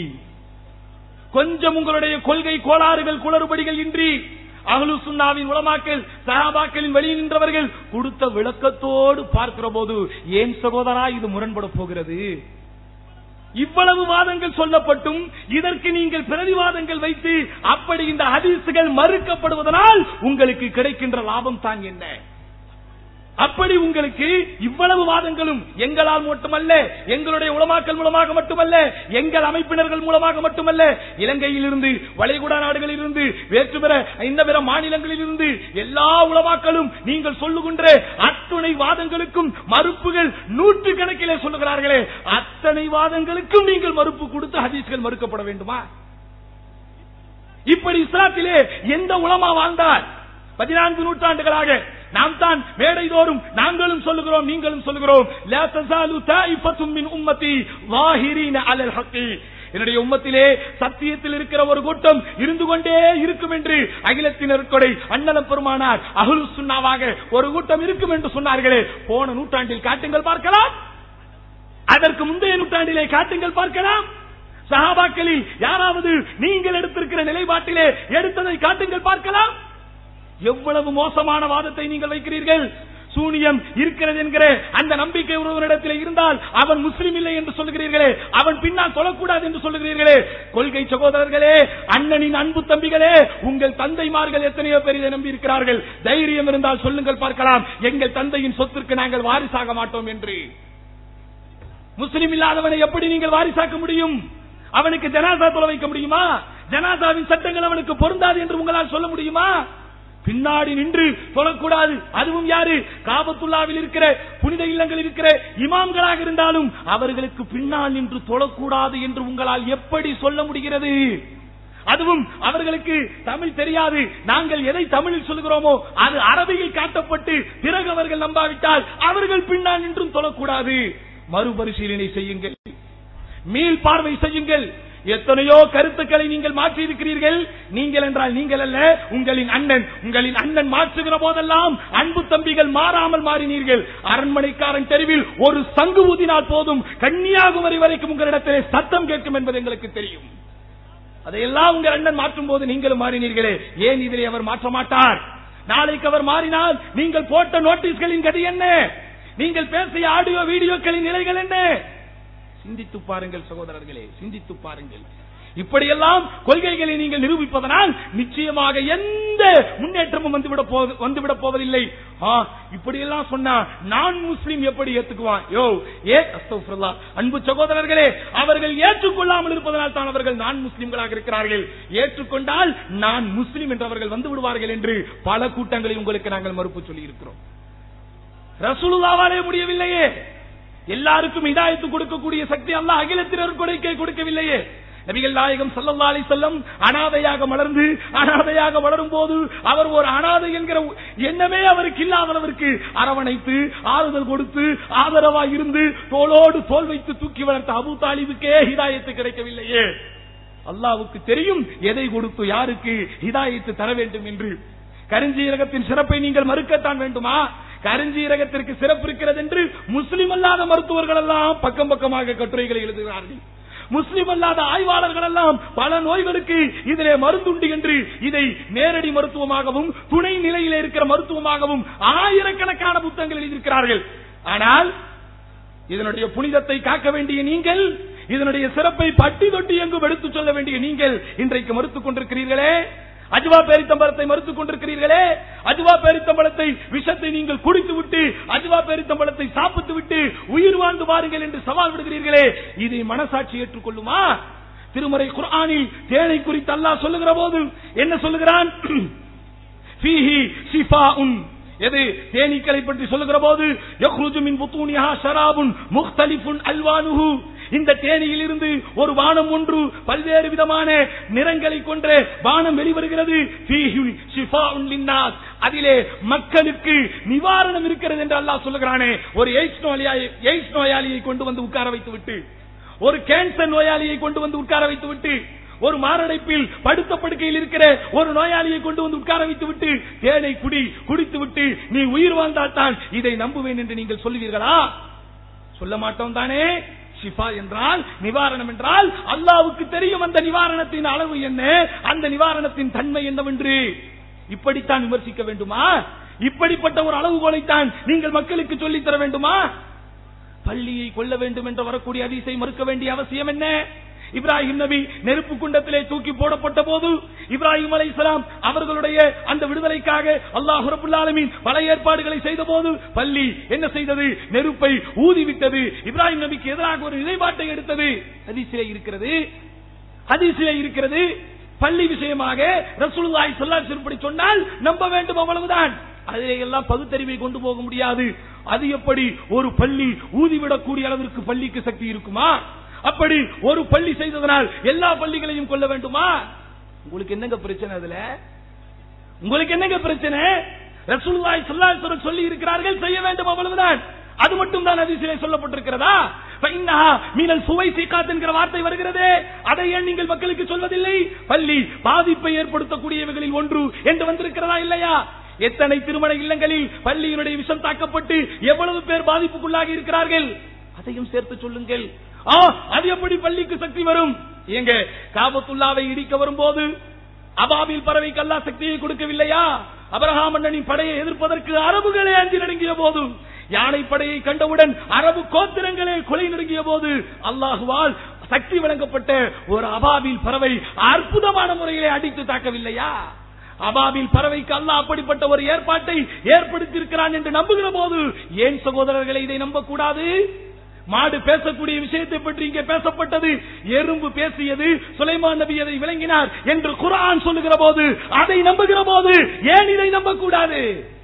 Speaker 3: கொஞ்சம் உங்களுடைய கொள்கை கோளாறுகள் குளறுபடிகள் இன்றி அகலு சுன்னாவின் உலமாக்கள் சஹாபாக்களின் வெளியில் நின்றவர்கள் கொடுத்த விளக்கத்தோடு பார்க்கிற போது ஏன் சகோதரா இது முரண்பட போகிறது இவ்வளவு வாதங்கள் சொல்லப்பட்டும் இதற்கு நீங்கள் பிரதிவாதங்கள் வைத்து அப்படி இந்த ஹதீசுகள் மறுக்கப்படுவதனால் உங்களுக்கு கிடைக்கின்ற லாபம் தான் என்ன அப்படி உங்களுக்கு இவ்வளவு வாதங்களும் எங்களால் மட்டுமல்ல எங்களுடைய உலமாக்கள் மூலமாக மட்டுமல்ல எங்கள் அமைப்பினர்கள் மூலமாக மட்டுமல்ல இலங்கையில் இருந்து வளைகுடா நாடுகளில் இருந்து வேற்று பிற இந்த பிற மாநிலங்களில் இருந்து எல்லா உலமாக்களும் நீங்கள் சொல்லுகின்ற அத்துணை வாதங்களுக்கும் மறுப்புகள் நூற்று கணக்கிலே சொல்லுகிறார்களே அத்தனை வாதங்களுக்கும் நீங்கள் மறுப்பு கொடுத்து ஹதீஸ்கள் மறுக்கப்பட வேண்டுமா இப்படி இஸ்லாத்திலே எந்த உலமா வாழ்ந்தார் பதினான்கு நூற்றாண்டுகளாக நாம் தான் மேடை தோறும் நாங்களும் சொல்லுகிறோம் நீங்களும் சொல்லுகிறோம் லா தஸாலு தாயிஃபத்தும் மின் உம்மத்தி வாஹிரீன அலல் ஹக்கி என்னுடைய உம்மத்திலே சத்தியத்தில் இருக்கிற ஒரு கூட்டம் இருந்து கொண்டே இருக்கும் என்று அகிலத்தினருக்கொடை அண்ணலம் பெருமானார் அகுல் சுண்ணாவாக ஒரு கூட்டம் இருக்கும் என்று சொன்னார்களே போன நூற்றாண்டில் காட்டுங்கள் பார்க்கலாம் அதற்கு முந்தைய நூற்றாண்டிலே காட்டுங்கள் பார்க்கலாம் சஹாபாக்களில் யாராவது நீங்கள் எடுத்திருக்கிற நிலைப்பாட்டிலே எடுத்ததை காட்டுங்கள் பார்க்கலாம் எவ்வளவு மோசமான வாதத்தை நீங்கள் வைக்கிறீர்கள் சூனியம் இருக்கிறது என்கிற அந்த நம்பிக்கை ஒருவரிடத்தில் இருந்தால் அவன் முஸ்லிம் இல்லை என்று சொல்லுகிறீர்களே அவன் பின்னால் சொல்லக்கூடாது என்று சொல்லுகிறீர்களே கொள்கை சகோதரர்களே அண்ணனின் அன்பு தம்பிகளே உங்கள் தந்தைமார்கள் எத்தனையோ பேர் இதை நம்பி இருக்கிறார்கள் தைரியம் இருந்தால் சொல்லுங்கள் பார்க்கலாம் எங்கள் தந்தையின் சொத்திற்கு நாங்கள் வாரிசாக மாட்டோம் என்று முஸ்லிம் இல்லாதவனை எப்படி நீங்கள் வாரிசாக்க முடியும் அவனுக்கு ஜனாசா தொலை வைக்க முடியுமா ஜனாசாவின் சட்டங்கள் அவனுக்கு பொருந்தாது என்று உங்களால் சொல்ல முடியுமா பின்னாடி நின்று சொல்லக்கூடாது அதுவும் யாரு காபத்துல்லாவில் இருக்கிற புனித இல்லங்கள் இருக்கிற இமாம்களாக இருந்தாலும் அவர்களுக்கு பின்னால் நின்று தொழக்கூடாது என்று உங்களால் எப்படி சொல்ல முடிகிறது அதுவும் அவர்களுக்கு தமிழ் தெரியாது நாங்கள் எதை தமிழில் சொல்கிறோமோ அது அரபியில் காட்டப்பட்டு பிறகு அவர்கள் நம்பாவிட்டால் அவர்கள் பின்னால் நின்றும் தொழக்கூடாது மறுபரிசீலனை செய்யுங்கள் மீள் பார்வை செய்யுங்கள் எத்தனையோ கருத்துக்களை நீங்கள் மாற்றி இருக்கிறீர்கள் நீங்கள் என்றால் நீங்கள் அல்ல உங்களின் அண்ணன் உங்களின் அண்ணன் மாற்றுகிற போதெல்லாம் அன்பு தம்பிகள் மாறாமல் மாறினீர்கள் அரண்மனைக்காரன் தெருவில் ஒரு சங்கு ஊதினால் போதும் கன்னியாகுமரி வரைக்கும் உங்களிடத்திலே சத்தம் கேட்கும் என்பது எங்களுக்கு தெரியும் அதையெல்லாம் உங்கள் அண்ணன் மாற்றும் போது நீங்களும் மாறினீர்களே ஏன் இதிலே அவர் மாற்ற மாட்டார் நாளைக்கு அவர் மாறினால் நீங்கள் போட்ட நோட்டீஸ்களின் கதி என்ன நீங்கள் பேசிய ஆடியோ வீடியோக்களின் நிலைகள் என்ன சிந்தித்து பாருங்கள் சகோதரர்களே சிந்தித்து பாருங்கள் இப்படியெல்லாம் கொள்கைகளை நீங்கள் நிரூபிப்பதனால் நிச்சயமாக எந்த முன்னேற்றமும் வந்துவிட போவது வந்துவிடப் போவதில்லை ஆ, இப்படியெல்லாம் சொன்னா நான் முஸ்லிம் எப்படி ஏத்துக்குவான் யோ ஏ அஸ்தகுஃபிருல்லாஹ். அன்பு சகோதரர்களே அவர்கள் ஏற்றுக்கொள்ளாமல் இருப்பதனால் தான் அவர்கள் நான் முஸ்லிம்களாக இருக்கிறார்கள் ஏற்றுக்கொண்டால் நான் முஸ்லிம் என்று அவர்கள் வந்து விடுவார்கள் என்று பல கூட்டங்களில் உங்களுக்கு நாங்கள் மறுப்பு சொல்லி இருக்கிறோம் ரசூலுல்லாவாலே முடியவில்லையே எல்லாருக்கும் இதாயத்து கொடுக்கக்கூடிய சக்தி அல்லாஹ் அகிலத்தினர் கொடுக்க கொடுக்கவில்லையே நபிகள் நாயகம் ஸல்லல்லாஹு அலைஹி வஸல்லம் அனாதையாக மலர்ந்து அனாதையாக வளரும் போது அவர் ஒரு அனாதை என்கிற எண்ணமே அவருக்கு இல்லாதவருக்கு அரவணைத்து ஆறுதல் கொடுத்து ஆதரவாய் இருந்து தோளோடு தோல் வைத்து தூக்கி வளர்த்த அபூ தாலிபுக்கே ஹிதாயத்து கிடைக்கவில்லையே அல்லாவுக்கு தெரியும் எதை கொடுத்து யாருக்கு ஹிதாயத்து தர வேண்டும் என்று கருஞ்சீரகத்தின் சிறப்பை நீங்கள் மறுக்கத்தான் வேண்டுமா கருஞ்சீரகத்திற்கு சிறப்பு இருக்கிறது என்று முஸ்லிம் அல்லாத மருத்துவர்கள் எல்லாம் பக்கம் பக்கமாக கட்டுரைகளை எழுதுகிறார்கள் முஸ்லிம் அல்லாத ஆய்வாளர்கள் எல்லாம் பல நோய்களுக்கு இதிலே மருந்துண்டு என்று இதை நேரடி மருத்துவமாகவும் துணை நிலையிலே இருக்கிற மருத்துவமாகவும் ஆயிரக்கணக்கான புத்தகங்கள் எழுதியிருக்கிறார்கள் ஆனால் இதனுடைய புனிதத்தை காக்க வேண்டிய நீங்கள் இதனுடைய சிறப்பை பட்டி தொட்டி எங்கும் எடுத்துச் சொல்ல வேண்டிய நீங்கள் இன்றைக்கு மறுத்துக் கொண்டிருக்கிறீர்களே அஜுவா பேரித்தம்பளத்தை மறுத்துக் கொண்டிருக்கிறீர்களே அஜுவா பேரித்தம்பளத்தை விஷத்தை நீங்கள் குடித்து விட்டு அஜுவா பேரித்தம்பளத்தை சாப்பிட்டு விட்டு உயிர் வாழ்ந்து பாருங்கள் என்று சவால் விடுகிறீர்களே இதை மனசாட்சி ஏற்றுக்கொள்ளுமா திருமறை குர்ஆனில் தேனை குறித்து அல்லாஹ் சொல்லுகிற போது என்ன சொல்லுகிறான் ஃபீஹி ஷிஃபாஉன் எது தேனீக்களை பற்றி சொல்லுகிற போது யக்ருஜு மின் புத்தூனிஹா ஷராபுன் முக்தலிஃபுன் அல்வானுஹு இந்த தேனியில் இருந்து ஒரு வானம் ஒன்று பல்வேறு விதமான நிறங்களை கொண்ட வானம் வெளிவருகிறது ஃபீஹி ஷிஃபாஉன் லின்னாஸ் அதிலே மக்களுக்கு நிவாரணம் இருக்கிறது என்று அல்லாஹ் சொல்லுகிறானே ஒரு எய்ட்ஸ் நோயாளியை எய்ட்ஸ் நோயாளியை கொண்டு வந்து உட்கார வைத்து விட்டு ஒரு கேன்சர் நோயாளியை கொண்டு வந்து உட்கார வைத்து விட்டு ஒரு மாரடைப்பில் படுத்த படுக்கையில் இருக்கிற ஒரு நோயாளியை கொண்டு வந்து உட்கார வைத்து விட்டு தேனை குடி குடித்து விட்டு நீ உயிர் வாழ்ந்தால் தான் இதை நம்புவேன் என்று நீங்கள் சொல்லுவீர்களா சொல்ல மாட்டோம் தானே ஷிஃபா என்றால் நிவாரணம் என்றால் அல்லாவுக்கு தெரியும் அந்த நிவாரணத்தின் அளவு என்ன அந்த நிவாரணத்தின் தன்மை என்னவென்று இப்படித்தான் விமர்சிக்க வேண்டுமா இப்படிப்பட்ட ஒரு அளவுகோலைத்தான் நீங்கள் மக்களுக்கு சொல்லித் தர வேண்டுமா பள்ளியை கொள்ள வேண்டும் என்று வரக்கூடிய அதிசை மறுக்க வேண்டிய அவசியம் என்ன இப்ராஹிம் நபி நெருப்பு குண்டத்திலே தூக்கி போடப்பட்ட போது இப்ராஹிம் அலைஹிஸ்ஸலாம் அவர்களுடைய அந்த விடுதலைக்காக அல்லாஹ் ரப்பல் ஆலமீன் பல ஏற்பாடுகளை செய்த போது பள்ளி என்ன செய்தது நெருப்பை ஊதிவிட்டது இப்ராஹிம் நபிக்கு எதிராக ஒரு நிலைப்பாட்டை எடுத்தது ஹதீஸிலே இருக்கிறது ஹதீஸிலே இருக்கிறது பள்ளி விஷயமாக ரசூலுல்லாஹி ஸல்லல்லாஹு அலைஹி வஸல்லம் சொன்னால் நம்ப வேண்டும் அவ்வளவுதான் அதிலே எல்லாம் பகுத்தறிவை கொண்டு போக முடியாது அது எப்படி ஒரு பள்ளி ஊதிவிடக்கூடிய அளவிற்கு பள்ளிக்கு சக்தி இருக்குமா அப்படி ஒரு பள்ளி செய்ததனால் எல்லா பள்ளிகளையும் கொள்ள வேண்டுமா உங்களுக்கு என்னங்க பிரச்சனை அதுல உங்களுக்கு என்னங்க பிரச்சனை ரசூலுல்லாஹி ஸல்லல்லாஹு அலைஹி வஸல்லம் சொல்லி இருக்கிறார்கள் செய்ய வேண்டும் அவ்வளவுதான் அது மட்டும் தான் அதிசயம் சொல்லப்பட்டிருக்கிறதா ஃபைன்னஹா மினல் சுவைசிகாத் என்கிற வார்த்தை வருகிறதே அதை ஏன் நீங்கள் மக்களுக்கு சொல்வதில்லை பள்ளி பாதிப்பை ஏற்படுத்தக்கூடியவைகளில் ஒன்று என்று வந்திருக்கிறதா இல்லையா எத்தனை திருமண இல்லங்களில் பள்ளியினுடைய விஷம் தாக்கப்பட்டு எவ்வளவு பேர் பாதிப்புக்குள்ளாகி இருக்கிறார்கள் அதையும் சேர்த்து சொல்லுங்கள் ஆ, அது எப்படி பள்ளிக்கு சக்தி வரும் எங்க காபத்துல்லாவை இடிக்க வரும்போது அபாபில் பறவைக்கு அல்லாஹ் சக்தியை கொடுக்கவில்லையா அபரஹாம் மன்னனின் படையை எதிர்ப்பதற்கு அரபுகளே அஞ்சி நடுங்கிய போது யானை படையை கண்டவுடன் அரபு கோத்திரங்களே கொலை நடுங்கிய போது அல்லாஹுவால் சக்தி வழங்கப்பட்ட ஒரு அபாபில் பறவை அற்புதமான முறையிலே அடித்து தாக்கவில்லையா அபாபில் பறவைக்கு அல்லாஹ் அப்படிப்பட்ட ஒரு ஏற்பாட்டை ஏற்படுத்தி இருக்கிறான் என்று நம்புகிற போது ஏன் சகோதரர்களை இதை நம்பக்கூடாது மாடு பேசக்கூடிய விஷயத்தை பற்றி இங்கே பேசப்பட்டது எறும்பு பேசியது சுலைமான் நபி அதை விளங்கினார் என்று குர்ஆன் சொல்லுகிற போது அதை நம்புகிற போது ஏன் இதை நம்பக்கூடாது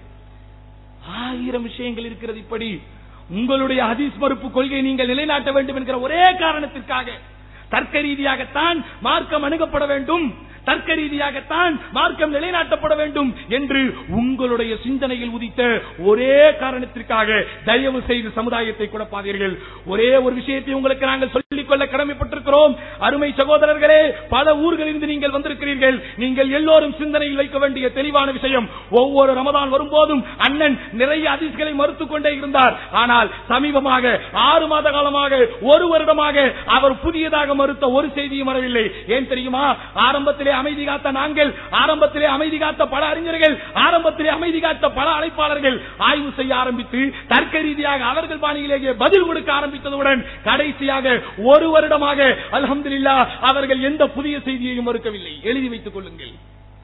Speaker 3: ஆயிரம் விஷயங்கள் இருக்கிறது இப்படி உங்களுடைய ஹதீஸ் மறுப்பு கொள்கையை நீங்கள் நிலைநாட்ட வேண்டும் என்கிற ஒரே காரணத்திற்காக தர்க்க ரீதியாகத்தான் மார்க்கம் அணுகப்பட வேண்டும் தர்க்க ரீதியாகத்தான் மார்க்கம் நிலைநாட்டப்பட வேண்டும் என்று உங்களுடைய சிந்தனையில் உதித்த ஒரே காரணத்திற்காக தயவு செய்து சமுதாயத்தை குழப்பாதீர்கள் ஒரே ஒரு விஷயத்தை உங்களுக்கு நாங்கள் சொல்லிக் கொள்ள கடமைப்பட்டிருக்கிறோம் அருமை சகோதரர்களே பல ஊர்களிலிருந்து நீங்கள் வந்திருக்கிறீர்கள் நீங்கள் எல்லோரும் சிந்தனையில் வைக்க வேண்டிய தெளிவான விஷயம் ஒவ்வொரு ரமதான் வரும்போதும் அண்ணன் நிறைய அதிர்ச்சிகளை மறுத்துக் கொண்டே இருந்தார் ஆனால் சமீபமாக ஆறு மாத காலமாக ஒரு வருடமாக அவர் புதியதாக மறுத்த ஒரு செய்தியும் வரவில்லை ஏன் தெரியுமா ஆரம்பத்திலே அமைதி காத்த நாங்கள் ஆரம்பத்திலே அமைதி காத்த பல அறிஞர்கள் ஆரம்பத்திலே அமைதி காத்த பல அழைப்பாளர்கள் ஆய்வு செய்ய ஆரம்பித்து தர்க்க ரீதியாக அவர்கள் பாணியிலேயே பதில் கொடுக்க ஆரம்பித்ததுடன் கடைசியாக ஒரு வருடமாக அல்ஹம்துலில்லாஹ் அவர்கள் எந்த புதிய செய்தியையும் மறுக்கவில்லை எழுதி வைத்துக் கொள்ளுங்கள்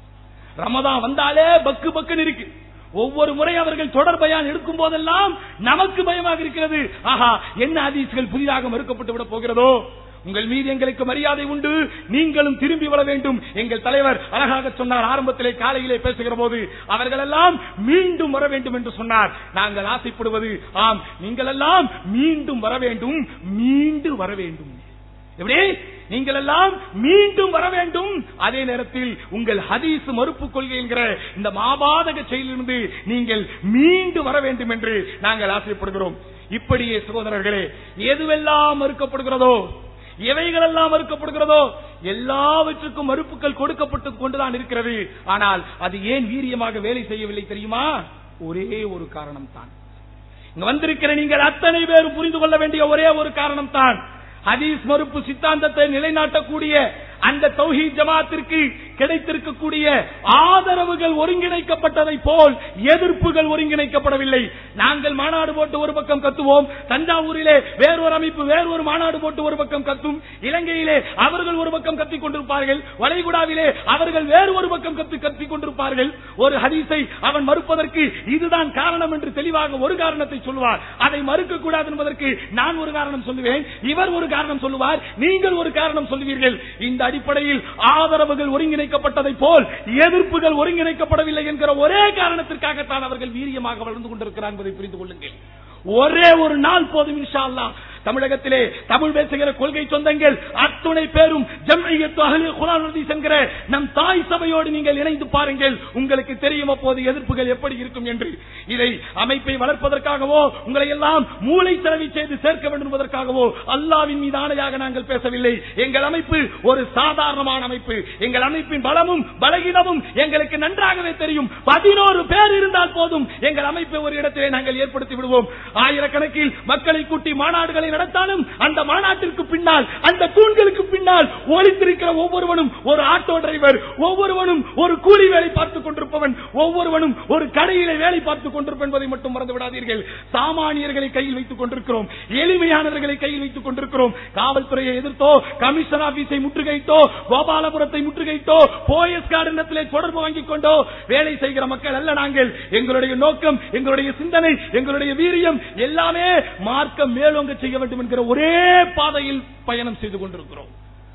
Speaker 3: ரமதான் வந்தாலே பக்கு பக்குன்னு இருக்கு ஒவ்வொரு முறை அவர்கள் தொடர் பயான் எடுக்கும் போதெல்லாம் நமக்கு பயமாக இருக்கிறது ஆஹா என்ன ஹதீஸ்கள் புதிதாக மறுக்கப்பட்டு விட போகிறதோ உங்கள் மீது எங்களுக்கு மரியாதை உண்டு நீங்களும் திரும்பி வர வேண்டும் எங்கள் தலைவர் அழகாக சொன்னார் ஆரம்பத்திலே காலையிலே பேசுகிற போது அவர்கள் எல்லாம் மீண்டும் வர வேண்டும் என்று சொன்னார் நாங்கள் ஆசைப்படுவது ஆம் நீங்கள் எல்லாம் மீண்டும் வர வேண்டும் மீண்டு வர வேண்டும் எப்படி நீங்கள் எல்லாம் மீண்டும் வர வேண்டும் அதே நேரத்தில் உங்கள் ஹதீஸ் மறுப்பு கொள்கை என்கிற இந்த மாபாதக செயலிலிருந்து நீங்கள் மீண்டு வர வேண்டும் என்று நாங்கள் ஆசைப்படுகிறோம் இப்படியே சகோதரர்களே எதுவெல்லாம் மறுக்கப்படுகிறதோ எவைகளெல்லாம் மறுக்கப்படுகிறதோ எல்லாவற்றுக்கும் மறுப்புகள் கொடுக்கப்பட்டு கொண்டுதான் இருக்கிறது ஆனால் அது ஏன் வீரியமாக வேலை செய்யவில்லை தெரியுமா ஒரே ஒரு காரணம் தான் இங்க வந்திருக்கிற நீங்கள் அத்தனை பேரும் புரிந்து கொள்ள வேண்டிய ஒரே ஒரு காரணம் தான் ஹதீஸ் மறுப்பு சித்தாந்தத்தை நிலைநாட்டக்கூடிய அந்த தௌஹீத் ஜமாத்திற்கு கிடைத்திருக்கக்கூடிய ஆதரவுகள் ஒருங்கிணைக்கப்பட்டதை போல் எதிர்ப்புகள் ஒருங்கிணைக்கப்படவில்லை நாங்கள் மாநாடு போட்டு ஒரு பக்கம் கத்துவோம் தஞ்சாவூரிலே வேறொரு அமைப்பு வேறொரு மாநாடு போட்டு ஒரு பக்கம் கத்தும் இலங்கையிலே அவர்கள் ஒரு பக்கம் கத்திக் கொண்டிருப்பார்கள் வளைகுடாவிலே அவர்கள் வேறு ஒரு பக்கம் கத்து கத்திக் கொண்டிருப்பார்கள் ஒரு ஹதீஸை அவன் மறுப்பதற்கு இதுதான் காரணம் என்று தெளிவாக ஒரு காரணத்தை சொல்லுவார் அதை மறுக்க கூடாது என்பதற்கு நான் ஒரு காரணம் சொல்லுவேன் இவர் ஒரு காரணம் சொல்லுவார் நீங்கள் ஒரு காரணம் சொல்லுவீர்கள் இந்த அடிப்படையில் ஆதரவுகள் ஒருங்கிணைக்கப்பட்டதை போல் எதிர்ப்புகள் ஒருங்கிணைக்கப்படவில்லை என்கிற ஒரே காரணத்திற்காகத்தான் அவர்கள் வீரியமாக வளர்ந்து கொண்டிருக்கிறார் என்பதை புரிந்து கொள்ளுங்கள் ஒரே ஒரு நாள் போதும் இன்ஷா அல்லாஹ் தமிழகத்திலே தமிழ் பேசுகிற கொள்கை சொந்தங்கள் அத்துணை பேரும் ஜம்மியத்து அகலில் குரான் ஹதீஸ் என்கிற நம் தாய் சபையோடு நீங்கள் இணைந்து பாருங்கள் உங்களுக்கு தெரியும் அப்போது எதிர்ப்புகள் எப்படி இருக்கும் என்று இதை அமைப்பை வளர்ப்பதற்காகவோ உங்களை எல்லாம் மூளை செலவி செய்து சேர்க்க வேண்டும் என்பதற்காகவோ அல்லாவின் மீது ஆணையாக நாங்கள் பேசவில்லை எங்கள் அமைப்பு ஒரு சாதாரணமான அமைப்பு எங்கள் அமைப்பின் பலமும் பலகீனமும் எங்களுக்கு நன்றாகவே தெரியும் பதினோரு பேர் இருந்தால் போதும் எங்கள் அமைப்பை ஒரு இடத்திலே நாங்கள் ஏற்படுத்தி விடுவோம் ஆயிரக்கணக்கில் மக்களை கூட்டி மாநாடுகளை நடத்தாலும் அந்த மாநாட்டிற்கு பின்னால் அந்த தூண்களுக்கு பின்னால் ஒளித்திருக்கிற ஒவ்வொருவனும் ஒரு ஆட்டோ டிரைவர் ஒவ்வொருவனும் ஒரு கூலி வேலை பார்த்துக் கொண்டிருப்பவன் ஒவ்வொருவனும் ஒரு கடையிலே வேலை பார்த்துக் கொண்டிருப்பவன் என்பதை மட்டும் மறந்து விடாதீர்கள் சாமானியர்களை கையில் வைத்துக் கொண்டிருக்கிறோம் எளிமையானவர்களை கையில் வைத்துக் கொண்டிருக்கிறோம் காவல்துறையை எதிர்த்தோ கமிஷன் ஆபீஸை முற்றுகையிட்டோ கோபாலபுரத்தை முற்றுகையிட்டோ போயஸ் கார்டனத்திலே தொடர்பு வாங்கிக் கொண்டோ வேலை செய்கிற மக்கள் அல்ல நாங்கள் எங்களுடைய நோக்கம் எங்களுடைய சிந்தனை எங்களுடைய வீரியம் எல்லாமே மார்க்கம் மேலோங்க செய்ய வேண்டும் என்கிற ஒரே பாதையில் பயணம் செய்து கொண்டிருக்கிறோம்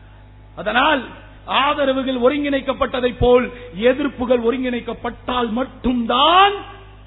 Speaker 3: அதனால் ஆதரவுகள் ஒருங்கிணைக்கப்பட்டதை போல் எதிர்ப்புகள் ஒருங்கிணைக்கப்பட்டால் மட்டும்தான்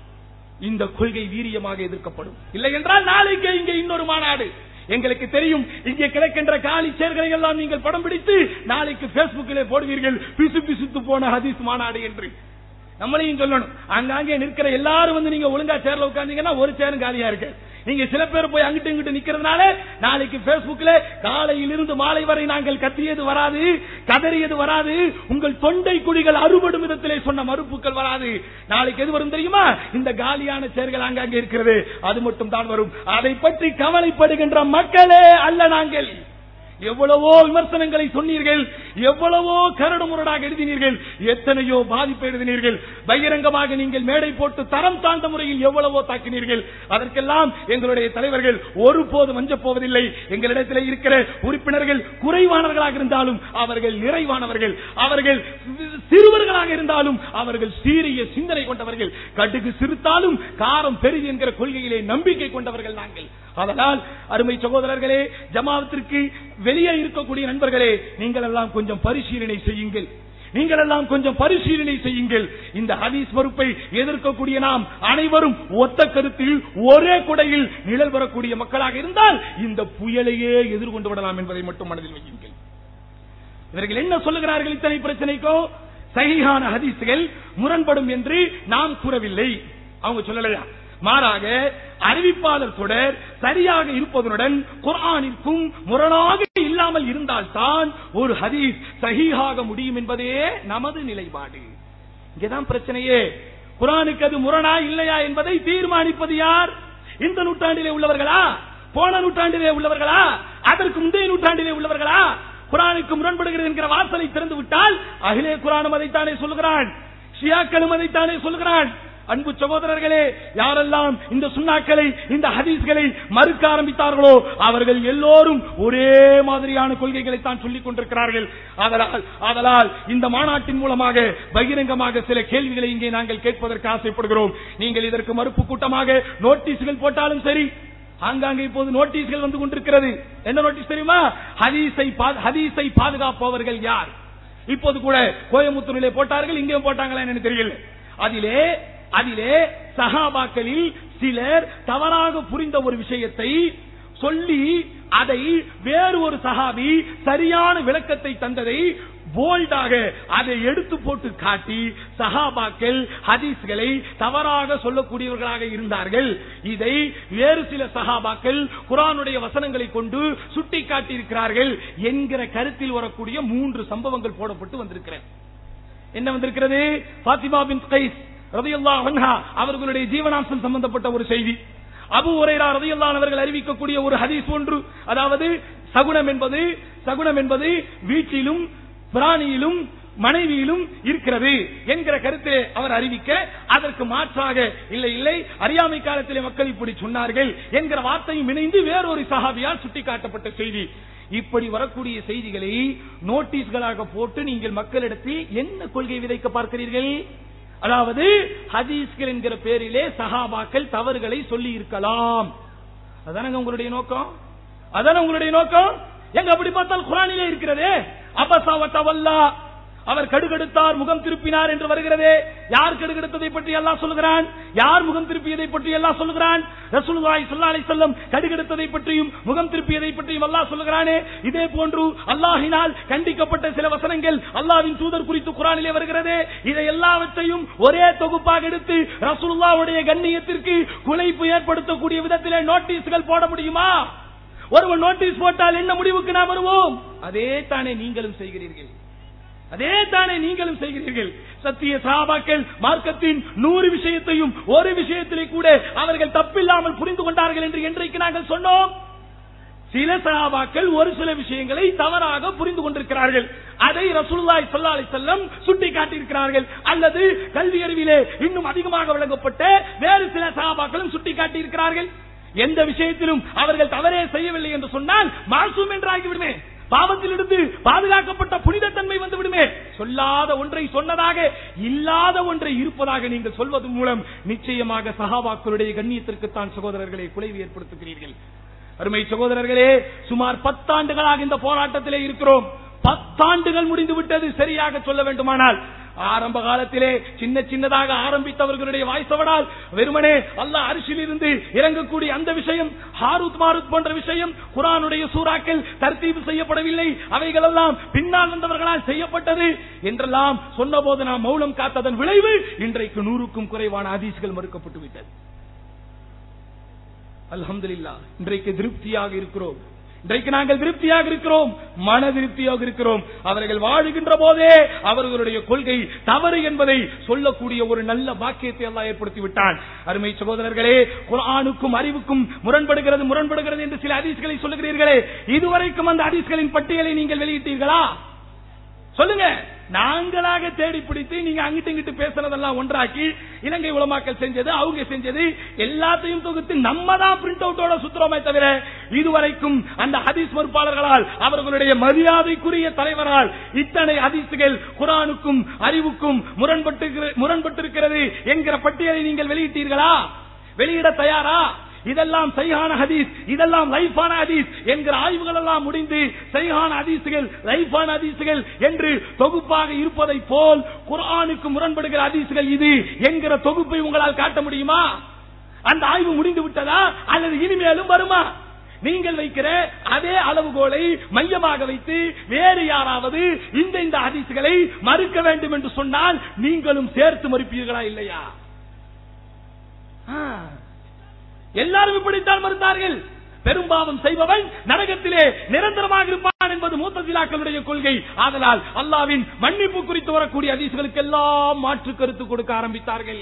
Speaker 3: இந்த கொள்கை வீரியமாக எதிர்க்கப்படும் இல்லை என்றால் நாளைக்கு இங்கே இன்னொரு மாநாடு எங்களுக்கு தெரியும் இங்கே கிடைக்கின்ற காலி சேர்களை எல்லாம் நீங்கள் படம் பிடித்து நாளைக்கு பேஸ்புக்கிலே போடுவீர்கள் பிசு பிசுத்து போன ஹதீஸ் மாநாடு என்று நம்மளையும் சொல்லணும் அங்காங்கே நிற்கிற எல்லாரும் வந்து நீங்க ஒழுங்கா சேர்ல உட்கார்ந்தீங்கன்னா ஒரு சேரும் காலியா இருக்கு நீங்க சில பேர் போய் அங்கிட்டு இங்கிட்டு நிக்கிறதுனால நாளைக்கு Facebookல காலையில் இருந்து மாலை வரை நாங்கள் கத்தியது வராது கதறியது வராது உங்கள் தொண்டை குழிகள் அறுபடும் விதத்திலே சொன்ன மறுப்புகள் வராது நாளைக்கு எது வரும் தெரியுமா இந்த காலியான சேர்கள் அங்கங்கே இருக்கிறது அது மட்டும் தான் வரும் அதை பற்றி கவலைப்படுகின்ற மக்களே அல்ல நாங்கள் எவ்வளவோ விமர்சனங்களை சொன்னீர்கள் எவ்வளவோ கரடு முரடாக எழுதினீர்கள் எத்தனையோ பாதிப்பை எழுதினீர்கள் பகிரங்கமாக நீங்கள் மேடை போட்டு தரம் தாழ்ந்த முறையில் எவ்வளவோ தாக்கினீர்கள் அதற்கெல்லாம் எங்களுடைய தலைவர்கள் ஒருபோதும் வஞ்சப் போவதில்லை எங்களிடத்தில் இருக்கிற உறுப்பினர்கள் குறைவானவர்களாக இருந்தாலும் அவர்கள் நிறைவானவர்கள் அவர்கள் சிறுவர்களாக இருந்தாலும் அவர்கள் சீரிய சிந்தனை கொண்டவர்கள் கடுகு சிறுத்தாலும் காரம் பெரிது என்கிற கொள்கையிலே நம்பிக்கை கொண்டவர்கள் நாங்கள் அதனால் அருமை சகோதரர்களே ஜமாவத்திற்கு வெளியே இருக்கக்கூடிய நண்பர்களே நீங்கள் எல்லாம் கொஞ்சம் பரிசீலனை செய்யுங்கள் நீங்கள் எல்லாம் கொஞ்சம் பரிசீலனை செய்யுங்கள் இந்த ஹதீஸ் மறுப்பை எதிர்க்கக்கூடிய நாம் அனைவரும் ஒத்த கருத்தில் ஒரே குடையில் நிழல் பெறக்கூடிய மக்களாக இருந்தால் இந்த புயலையே எதிர்கொண்டு விடலாம் என்பதை மட்டும் மனதில் வையுங்கள் இவர்கள் என்ன சொல்லுகிறார்கள் இத்தனை பிரச்சனைக்கோ சகிஹான ஹதீஸ்கள் முரண்படும் என்று நாம் கூறவில்லை அவங்க சொல்லலையா மாறாக அறிவிப்பாளர் தொடர் சரியாக இருப்பதனுடன் குர்ஆனிற்கும் முரணாக இல்லாமல் இருந்தால்தான் ஒரு ஹதீஸ் சஹீஹாக முடியும் என்பதே நமது நிலைப்பாடு இங்கதான் பிரச்சனையே குரானுக்கு அது முரணா இல்லையா என்பதை தீர்மானிப்பது யார் இந்த நூற்றாண்டிலே உள்ளவர்களா போன நூற்றாண்டிலே உள்ளவர்களா அதற்கு முந்தைய நூற்றாண்டிலே உள்ளவர்களா குரானுக்கு முரண்படுகிறது என்கிற வாசலை திறந்து விட்டால் அகிலே குரானும் அதைத்தானே சொல்லுகிறான் ஷியாக்களும் அதைத்தானே சொல்லுகிறான் அன்பு சகோதரர்களே யாரெல்லாம் இந்த சுண்ணாக்களை இந்த ஹதீஸ்களை மறுக்க ஆரம்பித்தார்களோ அவர்கள் எல்லோரும் ஒரே மாதிரியான கொள்கைகளை தான் சொல்லிக் கொண்டிருக்கிறார்கள் அதனால் அதனால் இந்த மாநாட்டின் மூலமாக பகிரங்கமாக சில கேள்விகளை இங்கே நாங்கள் கேட்பதற்கு ஆசைப்படுகிறோம் நீங்கள் இதற்கு மறுப்பு கூட்டமாக நோட்டீஸ்கள் போட்டாலும் சரி ஆங்காங்கே இப்போது நோட்டீஸ்கள் வந்து கொண்டிருக்கிறது என்ன நோட்டீஸ் தெரியுமா ஹதீஸை பா- ஹதீஸை பாதுகாப்பவர்கள் யார் இப்போது கூட கோயமுத்தூரிலே போட்டார்கள் இங்கேயும் போட்டாங்களா என்னன்னு தெரியல அதிலே அதிலே சஹாபாக்களில் சிலர் தவறாக புரிந்த ஒரு விஷயத்தை சொல்லி அதை வேறு ஒரு சஹாபி சரியான விளக்கத்தை தந்ததை போல்டாக அதை எடுத்து போட்டு காட்டி சஹாபாக்கள் ஹதீஸ்களை தவறாக சொல்லக்கூடியவர்களாக இருந்தார்கள் இதை வேறு சில சஹாபாக்கள் குரானுடைய வசனங்களை கொண்டு சுட்டி காட்டியிருக்கிறார்கள் என்கிற கருத்தில் வரக்கூடிய மூன்று சம்பவங்கள் போடப்பட்டு வந்திருக்கிறது என்ன வந்திருக்கிறது பாத்திமா பின் கைஸ் ரதியல்லாஹு அன்ஹா அவர்களுடைய ஜீவனாம்சம் சம்பந்தப்பட்ட ஒரு செய்தி அபு உரைரா ரதியல்லாஹு அவர்கள் அறிவிக்கக்கூடிய ஒரு ஹதீஸ் ஒன்று அதாவது சகுனம் என்பது சகுனம் என்பது வீட்டிலும் பிராணியிலும் மனைவியிலும் இருக்கிறது என்கிற கருத்திலே அவர் அறிவிக்க அதற்கு மாற்றாக இல்லை இல்லை அறியாமை காலத்திலே மக்கள் இப்படி சொன்னார்கள் என்கிற வார்த்தையும் இணைந்து வேறொரு சஹாபியால் சுட்டிக்காட்டப்பட்ட செய்தி இப்படி வரக்கூடிய செய்திகளை நோட்டீஸ்களாக போட்டு நீங்கள் மக்களிடத்தில் என்ன கொள்கை விதைக்க பார்க்கிறீர்கள் அதாவது ஹதீஸ்கள் என்கிற பேரிலே சஹாபாக்கள் தவறுகளை சொல்லி இருக்கலாம் அதானங்க உங்களுடைய நோக்கம் அதான உங்களுடைய நோக்கம் எங்க அப்படி பார்த்தால் குரானிலே இருக்கிறதே அபசாவத்தவல்லா அவர் கடுகெடுத்தார் முகம் திருப்பினார் என்று வருகிறதே யார் கடுகெடுத்ததை பற்றி எல்லாம் சொல்லுகிறான் யார் முகம் திருப்பியதை பற்றி எல்லாம் சொல்லுகிறான் ரசூலுல்லாஹி ஸல்லல்லாஹு அலைஹி வஸல்லம் கடுகெடுத்ததை பற்றியும் முகம் திருப்பியதை பற்றியும் அல்லாஹ் சொல்லுகிறானே இதே போன்று அல்லாஹ்வினால் கண்டிக்கப்பட்ட சில வசனங்கள் அல்லாஹ்வின் தூதர் குறித்து குர்ஆனிலே வருகிறதே இதை எல்லாவற்றையும் ஒரே தொகுப்பாக எடுத்து ரசூலுல்லாஹ்வுடைய கண்ணியத்திற்கு குலைப்பு ஏற்படுத்தக்கூடிய விதத்திலே நோட்டீஸ்கள் போட முடியுமா ஒருவன் நோட்டீஸ் போட்டால் என்ன முடிவுக்கு நாம் வருவோம் அதே தானே நீங்களும் செய்கிறீர்கள் அதே தானே நீங்களும் செய்கிறீர்கள் சத்திய சஹாபாக்கள் மார்க்கத்தின் நூறு விஷயத்தையும் ஒரு விஷயத்திலே கூட அவர்கள் தப்பில்லாமல் புரிந்து கொண்டார்கள் என்று என்றைக்கு நாங்கள் சொன்னோம் சில சஹாபாக்கள் ஒரு சில விஷயங்களை தவறாக புரிந்து கொண்டிருக்கிறார்கள் அதை ரசூலுல்லாஹி ஸல்லல்லாஹு அலைஹி வஸல்லம் சுட்டி காட்டியிருக்கிறார்கள் அல்லது கல்வி அறிவிலே இன்னும் அதிகமாக வழங்கப்பட்ட வேறு சில சஹாபாக்களும் சுட்டி காட்டியிருக்கிறார்கள் எந்த விஷயத்திலும் அவர்கள் தவறே செய்யவில்லை என்று சொன்னால் மாசூம் என்று ஆகிவிடுமே பாவத்திலிருந்து பாதுகாக்கப்பட்ட புனிதத்தன்மை வந்து விடுமே சொல்லாத ஒன்றை சொன்னதாக இல்லாத ஒன்றை இருப்பதாக நீங்கள் சொல்வது மூலம் நிச்சயமாக சஹாபாக்களுடைய கண்ணியத்திற்குத்தான் சகோதரர்களை குலைவு ஏற்படுத்துகிறீர்கள் அருமை சகோதரர்களே சுமார் பத்தாண்டுகளாக இந்த போராட்டத்திலே இருக்கிறோம் பத்தாண்டுகள் முடிந்து விட்டது சரியாக சொல்ல வேண்டுமானால் ஆரம்ப காலத்திலே சின்ன சின்னதாக ஆரம்பித்தவர்களுடைய வாய்சவடால் வெறுமனே அல்லாஹ் அரிசியில் இருந்து இறங்கக்கூடிய அந்த விஷயம் ஹாரூத் மாருத் போன்ற விஷயம் குரானுடைய சூறாக்கள் தர்த்தீவு செய்யப்படவில்லை அவைகளெல்லாம் பின்னால் வந்தவர்களால் செய்யப்பட்டது என்றெல்லாம் சொன்னபோது நாம் மௌனம் காத்ததன் விளைவு இன்றைக்கு நூறுக்கும் குறைவான ஹதீஸ்கள் மறுக்கப்பட்டு விட்டது அல்ஹம்துலில்லாஹ் இன்றைக்கு திருப்தியாக இருக்கிறோம் இன்றைக்கு நாங்கள் திருப்தியாக இருக்கிறோம் மன திருப்தியாக இருக்கிறோம் அவர்கள் வாழுகின்ற போதே அவர்களுடைய கொள்கை தவறு என்பதை சொல்லக்கூடிய ஒரு நல்ல வாக்கியத்தை எல்லாம் ஏற்படுத்தி விட்டான் அருமை சகோதரர்களே குர்ஆனுக்கும் அறிவுக்கும் முரண்படுகிறது முரண்படுகிறது என்று சில ஹதீஸ்களை சொல்லுகிறீர்களே இதுவரைக்கும் அந்த ஹதீஸ்களின் பட்டியலை நீங்கள் வெளியிட்டீர்களா சொல்லுங்க நாங்களாக தேடி பிடித்து நீங்க அங்கிட்டு இங்கிட்டு பேசுறதெல்லாம் ஒன்றாக்கி இலங்கை உலமாக்கல் செஞ்சது அவங்க செஞ்சது எல்லாத்தையும் தொகுத்து நம்ம தான் பிரிண்ட் அவுட்டோட சுத்துறோமே தவிர இதுவரைக்கும் அந்த ஹதீஸ் மறுப்பாளர்களால் அவர்களுடைய மரியாதைக்குரிய தலைவரால் இத்தனை ஹதீசுகள் குரானுக்கும் அறிவுக்கும் முரண்பட்டு முரண்பட்டிருக்கிறது என்கிற பட்டியலை நீங்கள் வெளியிட்டீர்களா வெளியிட தயாரா இதெல்லாம் சைஹான ஹதீஸ் இதெல்லாம் லைஃபான ஹதீஸ் என்கிற ஆய்வுகள் எல்லாம் முடிந்து சைஹான ஹதீசுகள் லைஃபான ஹதீசுகள் என்று தொகுப்பாக இருப்பதை போல் குர்ஆனுக்கு முரண்படுகிற ஹதீசுகள் இது என்கிற தொகுப்பை உங்களால் காட்ட முடியுமா அந்த ஆய்வு முடிந்து விட்டதா அல்லது இனிமேலும் வருமா நீங்கள் வைக்கிற அதே அளவுகோலை மையமாக வைத்து வேறு யாராவது இந்த இந்த ஹதீசுகளை மறுக்க வேண்டும் என்று சொன்னால் நீங்களும் சேர்த்து மறுப்பீர்களா இல்லையா ஆ. எல்லாரும் இப்படித்தான் மறுத்தார்கள் பெரும்பாவம் செய்பவன் நரகத்திலே நிரந்தரமாக இருப்பான் என்பது மூத்தசிலாக்களுடைய கொள்கை ஆதலால் அல்லாவின் மன்னிப்பு குறித்து வரக்கூடிய அதிசுகளுக்கு எல்லாம் மாற்று கருத்து கொடுக்க ஆரம்பித்தார்கள்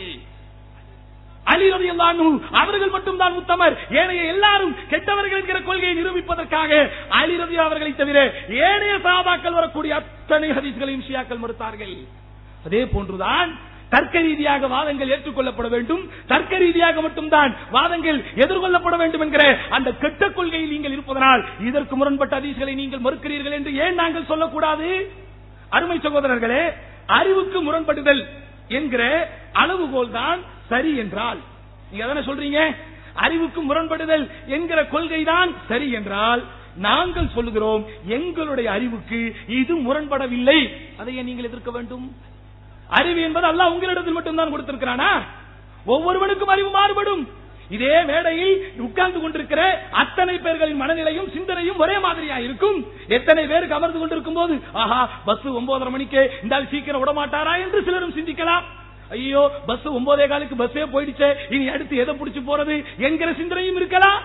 Speaker 3: அலி ரலியல்லாஹு அன்ஹு அவர்கள் மட்டும்தான் உத்தமர் ஏனைய எல்லாரும் கெட்டவர்கள் என்கிற கொள்கையை நிரூபிப்பதற்காக அலி ரதி அவர்களை தவிர ஏனைய சாபாக்கள் வரக்கூடிய அத்தனை ஹதீஸ்களையும் ஷியாக்கள் மறுத்தார்கள் அதே போன்றுதான் தர்க்க ரீதியாக வாதங்கள் ஏற்றுக்கொள்ளப்பட வேண்டும் தர்க்க ரீதியாக மட்டும்தான் வாதங்கள் எதிர்கொள்ளப்பட வேண்டும் என்கிற அந்த கெட்ட கொள்கையில் நீங்கள் இருப்பதனால் இதற்கு முரண்பட்ட அதிசயங்களை நீங்கள் மறுக்கிறீர்கள் என்று ஏன் நாங்கள் சொல்லக்கூடாது அருமை சகோதரர்களே அறிவுக்கு முரண்படுதல் என்கிற அளவுகோல் தான் சரி என்றால் நீங்க எதன சொல்றீங்க அறிவுக்கு முரண்படுதல் என்கிற கொள்கை தான் சரி என்றால் நாங்கள் சொல்லுகிறோம் எங்களுடைய அறிவுக்கு இது முரண்படவில்லை அதை ஏன் நீங்கள் எதிர்க்க வேண்டும் அறிவு என்பது அல்லாஹ் உங்களிடத்தில் மட்டும்தான் கொடுத்திருக்கிறானா ஒவ்வொருவனுக்கும் அறிவு மாறுபடும் இதே மேடையில் உட்கார்ந்து கொண்டிருக்கிற அத்தனை பேர்களின் மனநிலையும் சிந்தனையும் ஒரே மாதிரியா இருக்கும் எத்தனை பேருக்கு அமர்ந்து கொண்டிருக்கும் போது ஆஹா பஸ் ஒன்பதரை மணிக்கு இந்த ஆள் சீக்கிரம் விட மாட்டாரா என்று சிலரும் சிந்திக்கலாம் ஐயோ பஸ் ஒன்பதே காலுக்கு பஸ்ஸே போயிடுச்சே இனி அடுத்து எதை பிடிச்சு போறது என்கிற சிந்தனையும் இருக்கலாம்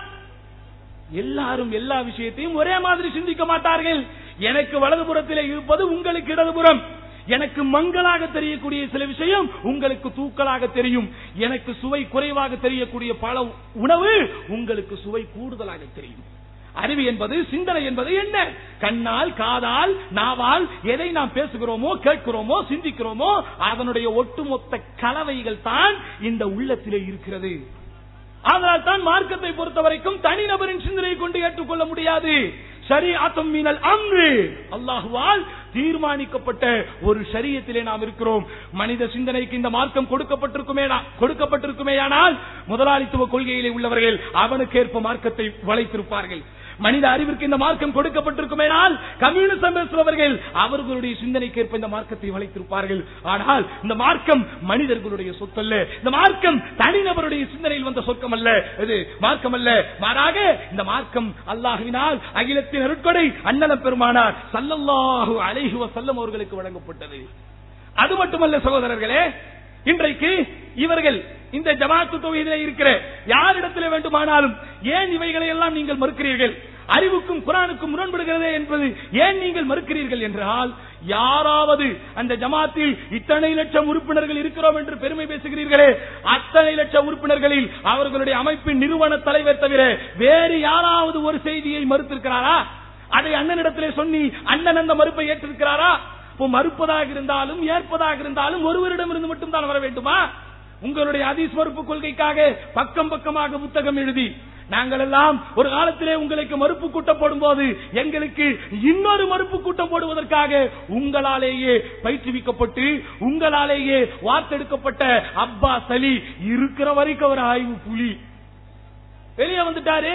Speaker 3: எல்லாரும் எல்லா விஷயத்தையும் ஒரே மாதிரி சிந்திக்க மாட்டார்கள் எனக்கு வலதுபுறத்திலே இருப்பது உங்களுக்கு இடதுபுறம் எனக்கு மங்களாக தெரியக்கூடிய சில விஷயம் உங்களுக்கு தூக்கலாக தெரியும் எனக்கு சுவை குறைவாக தெரியக்கூடிய பல உணவு உங்களுக்கு சுவை கூடுதலாக தெரியும் அறிவு என்பது சிந்தனை என்பது என்ன கண்ணால் காதால் நாவால் எதை நாம் பேசுகிறோமோ கேட்கிறோமோ சிந்திக்கிறோமோ அதனுடைய ஒட்டுமொத்த கலவைகள் தான் இந்த உள்ளத்திலே இருக்கிறது அதனால் தான் மார்க்கத்தை பொறுத்த வரைக்கும் தனிநபரின் சிந்தனையை கொண்டு ஏற்றுக்கொள்ள முடியாது சரி ஆத்தம் மீனல் அம்ரு அல்லாஹுவால் தீர்மானிக்கப்பட்ட ஒரு சரியத்திலே நாம் இருக்கிறோம் மனித சிந்தனைக்கு இந்த மார்க்கம் கொடுக்கப்பட்டிருக்குமே கொடுக்கப்பட்டிருக்குமேயானால் முதலாளித்துவ கொள்கையிலே உள்ளவர்கள் அவனுக்கேற்ப மார்க்கத்தை வளைத்திருப்பார்கள் மனித அறிவிற்கு இந்த மார்க்கம் கொடுக்கப்பட்டிருக்குமேனால் கம்யூனிசம் பேசுபவர்கள் அவர்களுடைய சிந்தனைக்கேற்ப இந்த மார்க்கத்தை வளைத்திருப்பார்கள் ஆனால் இந்த மார்க்கம் மனிதர்களுடைய சொத்தல்ல இந்த மார்க்கம் தனிநபருடைய சிந்தனையில் வந்த சொர்க்கம் அல்ல இது மார்க்கம் அல்ல மாறாக இந்த மார்க்கம் அல்லாஹுவினால் அகிலத்தின் அருட்கொடை அண்ணலம் பெருமானார் சல்லல்லாஹு அலைஹி வஸல்லம் அவர்களுக்கு வழங்கப்பட்டது அது மட்டுமல்ல சகோதரர்களே இன்றைக்கு இவர்கள் இந்த ஜமாத்து தொகுதியிலே இருக்கிற யாரிடத்தில் வேண்டுமானாலும் ஏன் இவைகளை எல்லாம் நீங்கள் மறுக்கிறீர்கள் அறிவுக்கும் குரானுக்கும் முரண்படுகிறதே என்பது ஏன் நீங்கள் மறுக்கிறீர்கள் என்றால் யாராவது அந்த ஜமாத்தில் இத்தனை லட்சம் உறுப்பினர்கள் இருக்கிறோம் என்று பெருமை பேசுகிறீர்களே அத்தனை லட்சம் உறுப்பினர்களில் அவர்களுடைய அமைப்பின் நிறுவன தலைவர் தவிர வேறு யாராவது ஒரு செய்தியை மறுத்திருக்கிறாரா அதை அண்ணனிடத்திலே சொல்லி அண்ணன் அந்த மறுப்பை ஏற்றிருக்கிறாரா இப்போ மறுப்பதாக இருந்தாலும் ஏற்பதாக இருந்தாலும் ஒருவரிடம் இருந்து மட்டும் தான் வர வேண்டுமா உங்களுடைய அதிஸ் மறுப்பு கொள்கைக்காக பக்கம் பக்கமாக புத்தகம் எழுதி நாங்கள் எல்லாம் ஒரு காலத்திலே உங்களுக்கு மறுப்பு கூட்டம் போடும் போது எங்களுக்கு இன்னொரு மறுப்பு கூட்டம் போடுவதற்காக உங்களாலேயே பயிற்றுவிக்கப்பட்டு உங்களாலேயே வார்த்தெடுக்கப்பட்ட அப்பா சலி இருக்கிற வரைக்கும் ஒரு ஆய்வு புலி வெளியே வந்துட்டாரு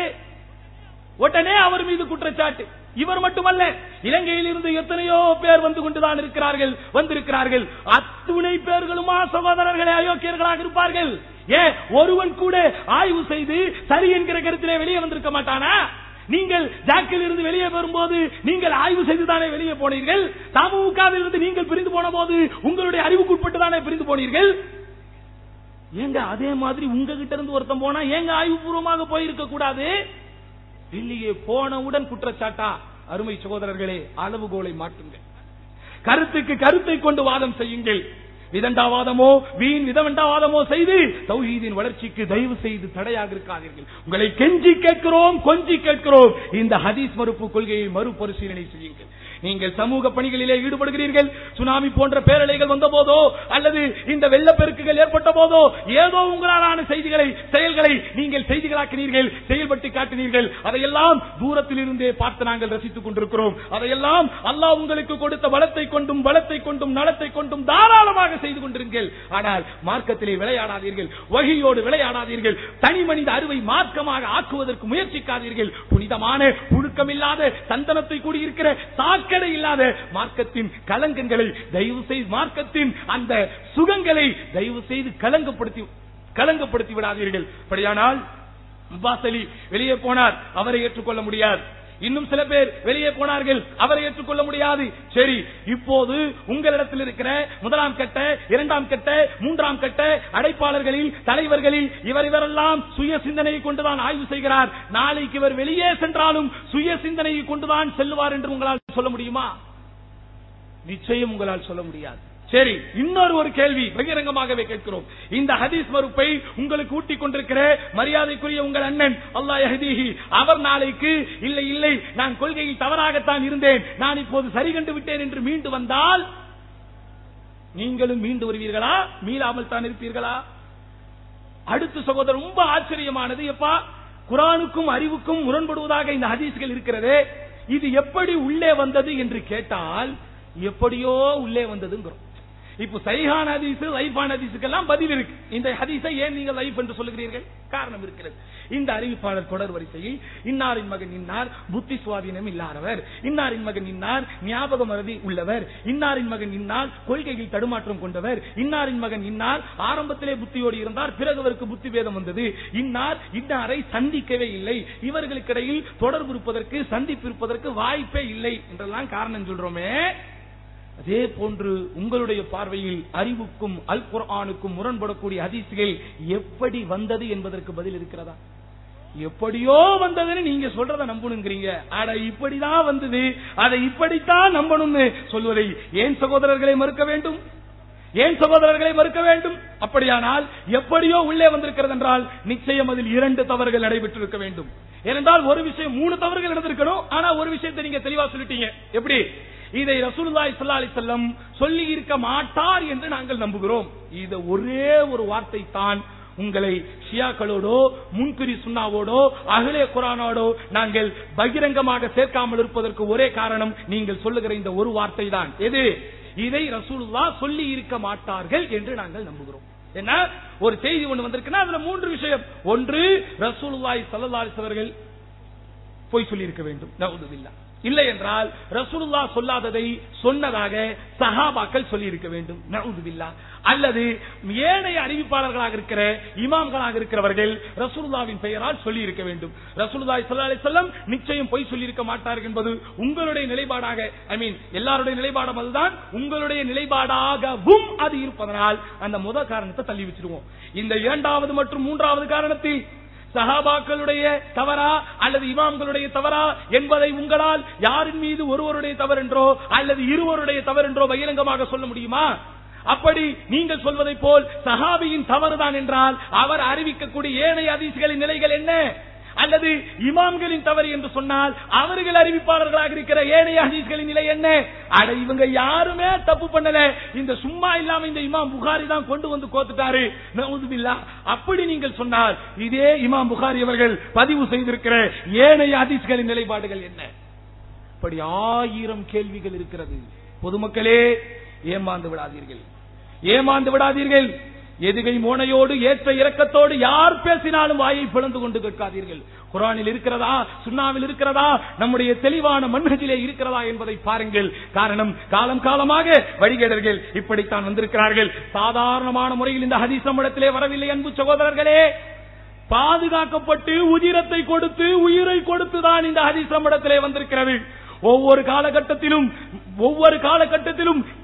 Speaker 3: உடனே அவர் மீது குற்றச்சாட்டு இவர் மட்டுமல்ல இலங்கையில் இருந்து எத்தனையோ பேர் வந்து கொண்டுதான் இருக்கிறார்கள் வந்திருக்கிறார்கள் அத்துணை பேர்களுமா சகோதரர்களே அயோக்கியர்களாக இருப்பார்கள் ஏ ஒருவன் கூட ஆய்வு செய்து சரி என்கிற கருத்திலே வெளியே வந்திருக்க மாட்டானா நீங்கள் ஜாக்கில் இருந்து வெளியே வரும்போது நீங்கள் ஆய்வு செய்துதானே வெளியே போனீர்கள் தமுகவில் இருந்து நீங்கள் பிரிந்து போன போது உங்களுடைய அறிவுக்குட்பட்டு தானே பிரிந்து போனீர்கள் ஏங்க அதே மாதிரி உங்ககிட்ட இருந்து ஒருத்தன் போனா ஏங்க ஆய்வுபூர்வமாக போயிருக்க கூடாது இல்லையே போனவுடன் குற்றச்சாட்டா அருமை சகோதரர்களே அளவுகோலை மாற்றுங்கள் கருத்துக்கு கருத்தை கொண்டு வாதம் செய்யுங்கள் விதண்டாவாதமோ வீண் விதவண்டாவாதமோ செய்து தௌஹீதின் வளர்ச்சிக்கு தயவு செய்து தடையாக இருக்காதீர்கள் உங்களை கெஞ்சி கேட்கிறோம் கொஞ்சி கேட்கிறோம் இந்த ஹதீஸ் மறுப்பு கொள்கையை மறுபரிசீலனை செய்யுங்கள் நீங்கள் சமூக பணிகளிலே ஈடுபடுகிறீர்கள் சுனாமி போன்ற பேரலைகள் வந்த போதோ அல்லது இந்த வெள்ளப்பெருக்குகள் ஏற்பட்ட போதோ ஏதோ உங்களாலான செய்திகளை செயல்களை நீங்கள் செய்திகளாக்கினீர்கள் செயல்பட்டு காட்டினீர்கள் அதையெல்லாம் தூரத்தில் இருந்தே பார்த்து நாங்கள் ரசித்துக் கொண்டிருக்கிறோம் அதையெல்லாம் அல்லாஹ் உங்களுக்கு கொடுத்த பலத்தை கொண்டும் பலத்தை கொண்டும் நலத்தை கொண்டும் தாராளமாக செய்து கொண்டிருங்கள் ஆனால் மார்க்கத்திலே விளையாடாதீர்கள் வகையோடு விளையாடாதீர்கள் தனி மனித அறுவை மார்க்கமாக ஆக்குவதற்கு முயற்சிக்காதீர்கள் புனிதமான புழுக்கமில்லாத சந்தனத்தை கூடியிருக்கிற சாக்கடை இல்லாத மார்க்கத்தின் கலங்கங்களை தயவு செய்து மார்க்கத்தின் அந்த சுகங்களை தயவு செய்து கலங்கப்படுத்தி கலங்கப்படுத்தி விடாதீர்கள் அப்படியானால் அப்பாஸ் அலி வெளியே போனார் அவரை ஏற்றுக்கொள்ள முடியாது இன்னும் சில பேர் வெளியே போனார்கள் அவரை ஏற்றுக்கொள்ள முடியாது சரி இப்போது உங்களிடத்தில் இருக்கிற முதலாம் கட்ட இரண்டாம் கட்ட மூன்றாம் கட்ட அடைப்பாளர்களில் தலைவர்களில் இவர் இவரெல்லாம் சுய சிந்தனையை கொண்டுதான் ஆய்வு செய்கிறார் நாளைக்கு இவர் வெளியே சென்றாலும் சுய சிந்தனையை கொண்டுதான் செல்லுவார் என்று உங்களால் சொல்ல முடியுமா நிச்சயம் உங்களால் சொல்ல முடியாது சரி இன்னொரு ஒரு கேள்வி பகிரங்கமாகவே கேட்கிறோம் இந்த ஹதீஸ் மறுப்பை உங்களுக்கு ஊட்டிக் கொண்டிருக்கிற மரியாதைக்குரிய உங்கள் அண்ணன் அல்லாஹ் யஹ்தீஹி அவர் நாளைக்கு இல்லை இல்லை நான் கொள்கையில் தவறாகத்தான் இருந்தேன் நான் இப்போது சரி கண்டு விட்டேன் என்று மீண்டு வந்தால் நீங்களும் மீண்டு வருவீர்களா மீளாமல் தான் இருப்பீர்களா அடுத்த சகோதரர் ரொம்ப ஆச்சரியமானது எப்பா குரானுக்கும் அறிவுக்கும் முரண்படுவதாக இந்த ஹதீஸ்கள் இருக்கிறதே இது எப்படி உள்ளே வந்தது என்று கேட்டால் எப்படியோ உள்ளே வந்ததுங்கிறோம் இப்போ சைஹான் ஹதீஸ் லைஃபான் ஹதீஸுக்கெல்லாம் பதில் இருக்கு இந்த ஹதீஸை ஏன் நீங்கள் லைஃப் என்று சொல்லுகிறீர்கள் காரணம் இருக்கிறது இந்த அறிவிப்பாளர் தொடர் வரிசையில் இன்னாரின் மகன் இன்னார் புத்தி சுவாதீனம் இல்லாதவர் இன்னாரின் மகன் இன்னார் ஞாபக மறதி உள்ளவர் இன்னாரின் மகன் இன்னார் கொள்கையில் தடுமாற்றம் கொண்டவர் இன்னாரின் மகன் இன்னார் ஆரம்பத்திலே புத்தியோடு இருந்தார் பிறகு அவருக்கு புத்தி வேதம் வந்தது இன்னார் இன்னாரை சந்திக்கவே இல்லை இவர்களுக்கிடையில் தொடர்பு இருப்பதற்கு சந்திப்பு இருப்பதற்கு வாய்ப்பே இல்லை என்றெல்லாம் காரணம் சொல்றோமே அதே போன்று உங்களுடைய பார்வையில் அறிவுக்கும் அல் குர்ஆனுக்கும் முரண்படக்கூடிய ஹதீஸ்கள் எப்படி வந்தது என்பதற்கு பதில் இருக்கிறதா எப்படியோ வந்ததுன்னு நீங்க சொல்றத நம்பணுங்கிறீங்க அட இப்படிதான் வந்தது அதை இப்படித்தான் நம்பணும்னு சொல்வதை ஏன் சகோதரர்களை மறுக்க வேண்டும் ஏன் சகோதரர்களை மறுக்க வேண்டும் அப்படியானால் எப்படியோ உள்ளே வந்திருக்கிறது என்றால் நிச்சயம் அதில் இரண்டு தவறுகள் நடைபெற்றிருக்க வேண்டும் ஏனென்றால் ஒரு விஷயம் மூணு தவறுகள் நடந்திருக்கணும் ஆனா ஒரு விஷயத்தை நீங்க தெளிவா சொல்லிட்டீங்க எப்படி இதை ரசூலுல்லாஹி ஸல்லல்லாஹு அலைஹி வஸல்லம் சொல்லி இருக்க மாட்டார் என்று நாங்கள் நம்புகிறோம் இது ஒரே ஒரு வார்த்தை தான் உங்களை ஷியாக்களோடோ முன்பிரி சுண்ணாவோடோ அகிலே குரானோடோ நாங்கள் பகிரங்கமாக சேர்க்காமல் இருப்பதற்கு ஒரே காரணம் நீங்கள் சொல்லுகிற இந்த ஒரு வார்த்தை தான் எது இதை ரசூலுல்லா சொல்லி இருக்க மாட்டார்கள் என்று நாங்கள் நம்புகிறோம் என்ன ஒரு செய்தி ஒன்று வந்திருக்குன்னா அதுல மூன்று விஷயம் ஒன்று ரசூலுல்லாஹி ஸல்லல்லாஹு அலைஹி அவர்கள் போய் சொல்லி இருக்க வேண்டும் நவுதுபில்லா இல்லை என்றால் ரசூலுல்லா சொல்லாததை சொன்னதாக சஹாபாக்கள் சொல்லி இருக்க வேண்டும் நவுதுபில்லா அல்லது ஏனைய அறிவிப்பாளர்களாக இருக்கிற இமாம்களாக இருக்கிறவர்கள் ரசூலுல்லாவின் பெயரால் சொல்லி இருக்க வேண்டும் ரசூலுல்லாஹி ஸல்லல்லாஹு அலைஹி வஸல்லம் நிச்சயம் பொய் சொல்லி இருக்க மாட்டார்கள் என்பது உங்களுடைய நிலைப்பாடாக ஐ மீன் எல்லாருடைய நிலைப்பாடும் அதுதான் உங்களுடைய நிலைப்பாடாகவும் அது இருப்பதனால் அந்த முதல் காரணத்தை தள்ளி வச்சிருவோம் இந்த இரண்டாவது மற்றும் மூன்றாவது காரணத்தில் சஹாபாக்களுடைய தவறா அல்லது இமாம்களுடைய தவறா என்பதை உங்களால் யாரின் மீது ஒருவருடைய தவறென்றோ அல்லது இருவருடைய தவறென்றோ பகிரங்கமாக சொல்ல முடியுமா அப்படி நீங்கள் சொல்வதை போல் சஹாபியின் தவறுதான் என்றால் அவர் அறிவிக்கக்கூடிய ஏனைய அதிசிகளின் நிலைகள் என்ன அல்லது இமாம்களின் தவறு என்று சொன்னால் அவர்கள் அறிவிப்பாளர்களாக இருக்கிற ஏனைய ஹதீஸ்களின் நிலை என்ன அட இவங்க யாருமே தப்பு பண்ணல இந்த சும்மா இல்லாம இந்த இமாம் புகாரி தான் கொண்டு வந்து கோத்துட்டாரு நவுதுபில்லா அப்படி நீங்கள் சொன்னால் இதே இமாம் புகாரி அவர்கள் பதிவு செய்திருக்கிற ஏனைய ஹதீஸ்களின் நிலைப்பாடுகள் என்ன இப்படி ஆயிரம் கேள்விகள் இருக்கிறது பொதுமக்களே ஏமாந்து விடாதீர்கள் ஏமாந்து விடாதீர்கள் எதுகை மோனையோடு ஏற்ற இறக்கத்தோடு யார் பேசினாலும் வாயை பிளந்து கொண்டு கேட்காதீர்கள் குரானில் இருக்கிறதா சுண்ணாவில் இருக்கிறதா நம்முடைய தெளிவான மன்ஹஜிலே இருக்கிறதா என்பதை பாருங்கள் காரணம் காலம் காலமாக வழிகேடர்கள் இப்படித்தான் வந்திருக்கிறார்கள் சாதாரணமான முறையில் இந்த ஹதீஸ் நம்மிடத்திலே வரவில்லை அன்பு சகோதரர்களே பாதுகாக்கப்பட்டு உதிரத்தை கொடுத்து உயிரை கொடுத்துதான் இந்த ஹதீஸ் நம்மிடத்திலே வந்திருக்கிறது ஒவ்வொரு காலகட்டத்திலும் ஒவ்வொரு காலகட்டத்திலும்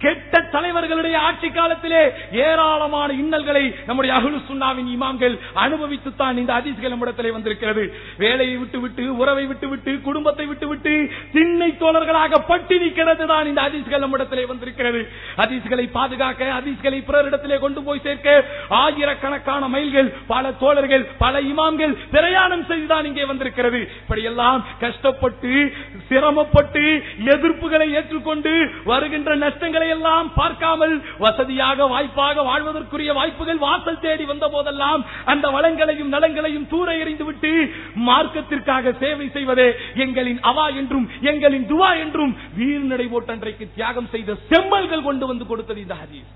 Speaker 3: கெட்ட தலைவர்களுடைய ஆட்சி காலத்திலே ஏராளமான இன்னல்களை நம்முடைய அகுலு சுன்னாவின் இமாம்கள் அனுபவித்துத்தான் இந்த ஹதீஸ்கள் நம்மிடத்திலே வந்திருக்கிறது வேலையை விட்டு விட்டு உறவை விட்டு விட்டு குடும்பத்தை விட்டு விட்டு திண்ணை தோழர்களாக பட்டினி கிடந்துதான் இந்த ஹதீஸ்கள் நம்மிடத்திலே வந்திருக்கிறது ஹதீஸ்களை பாதுகாக்க ஹதீஸ்களை பிறரிடத்திலே கொண்டு போய் சேர்க்க ஆயிரக்கணக்கான மைல்கள் பல தோழர்கள் பல இமாம்கள் பிரயாணம் செய்துதான் இங்கே வந்திருக்கிறது இப்படியெல்லாம் கஷ்டப்பட்டு சிரமப்பட்டு எதிர்ப்புகளை ஏற்றுக்கொண்டு வருகின்ற நஷ்டங்களை எல்லாம் பார்க்காமல் வசதியாக வாய்ப்பாக வாழ்வதற்குரிய வாய்ப்புகள் வாசல் தேடி வந்த போதெல்லாம் அந்த வளங்களையும் நலங்களையும் தூர எறிந்து விட்டு மார்க்கத்திற்காக சேவை செய்வதே எங்களின் அவா என்றும் எங்களின் துவா என்றும் வீர் நடை ஓட்டன்றைக்கு தியாகம் செய்த செம்மல்கள் கொண்டு வந்து கொடுத்தது இந்த ஹதீஸ்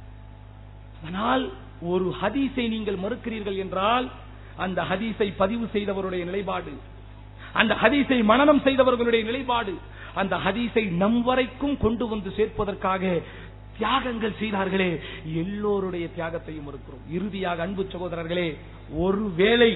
Speaker 3: ஆனால் ஒரு ஹதீஸை நீங்கள் மறுக்கிறீர்கள் என்றால் அந்த ஹதீஸை பதிவு செய்தவருடைய நிலைப்பாடு அந்த ஹதீஸை மனனம் செய்தவர்களுடைய நிலைப்பாடு அந்த ஹதீஸை நம் வரைக்கும் கொண்டு வந்து சேர்ப்பதற்காக தியாகங்கள் செய்தார்களே எல்லோருடைய தியாகத்தையும் இருக்கிறோம் இறுதியாக அன்பு சகோதரர்களே ஒரு வேளை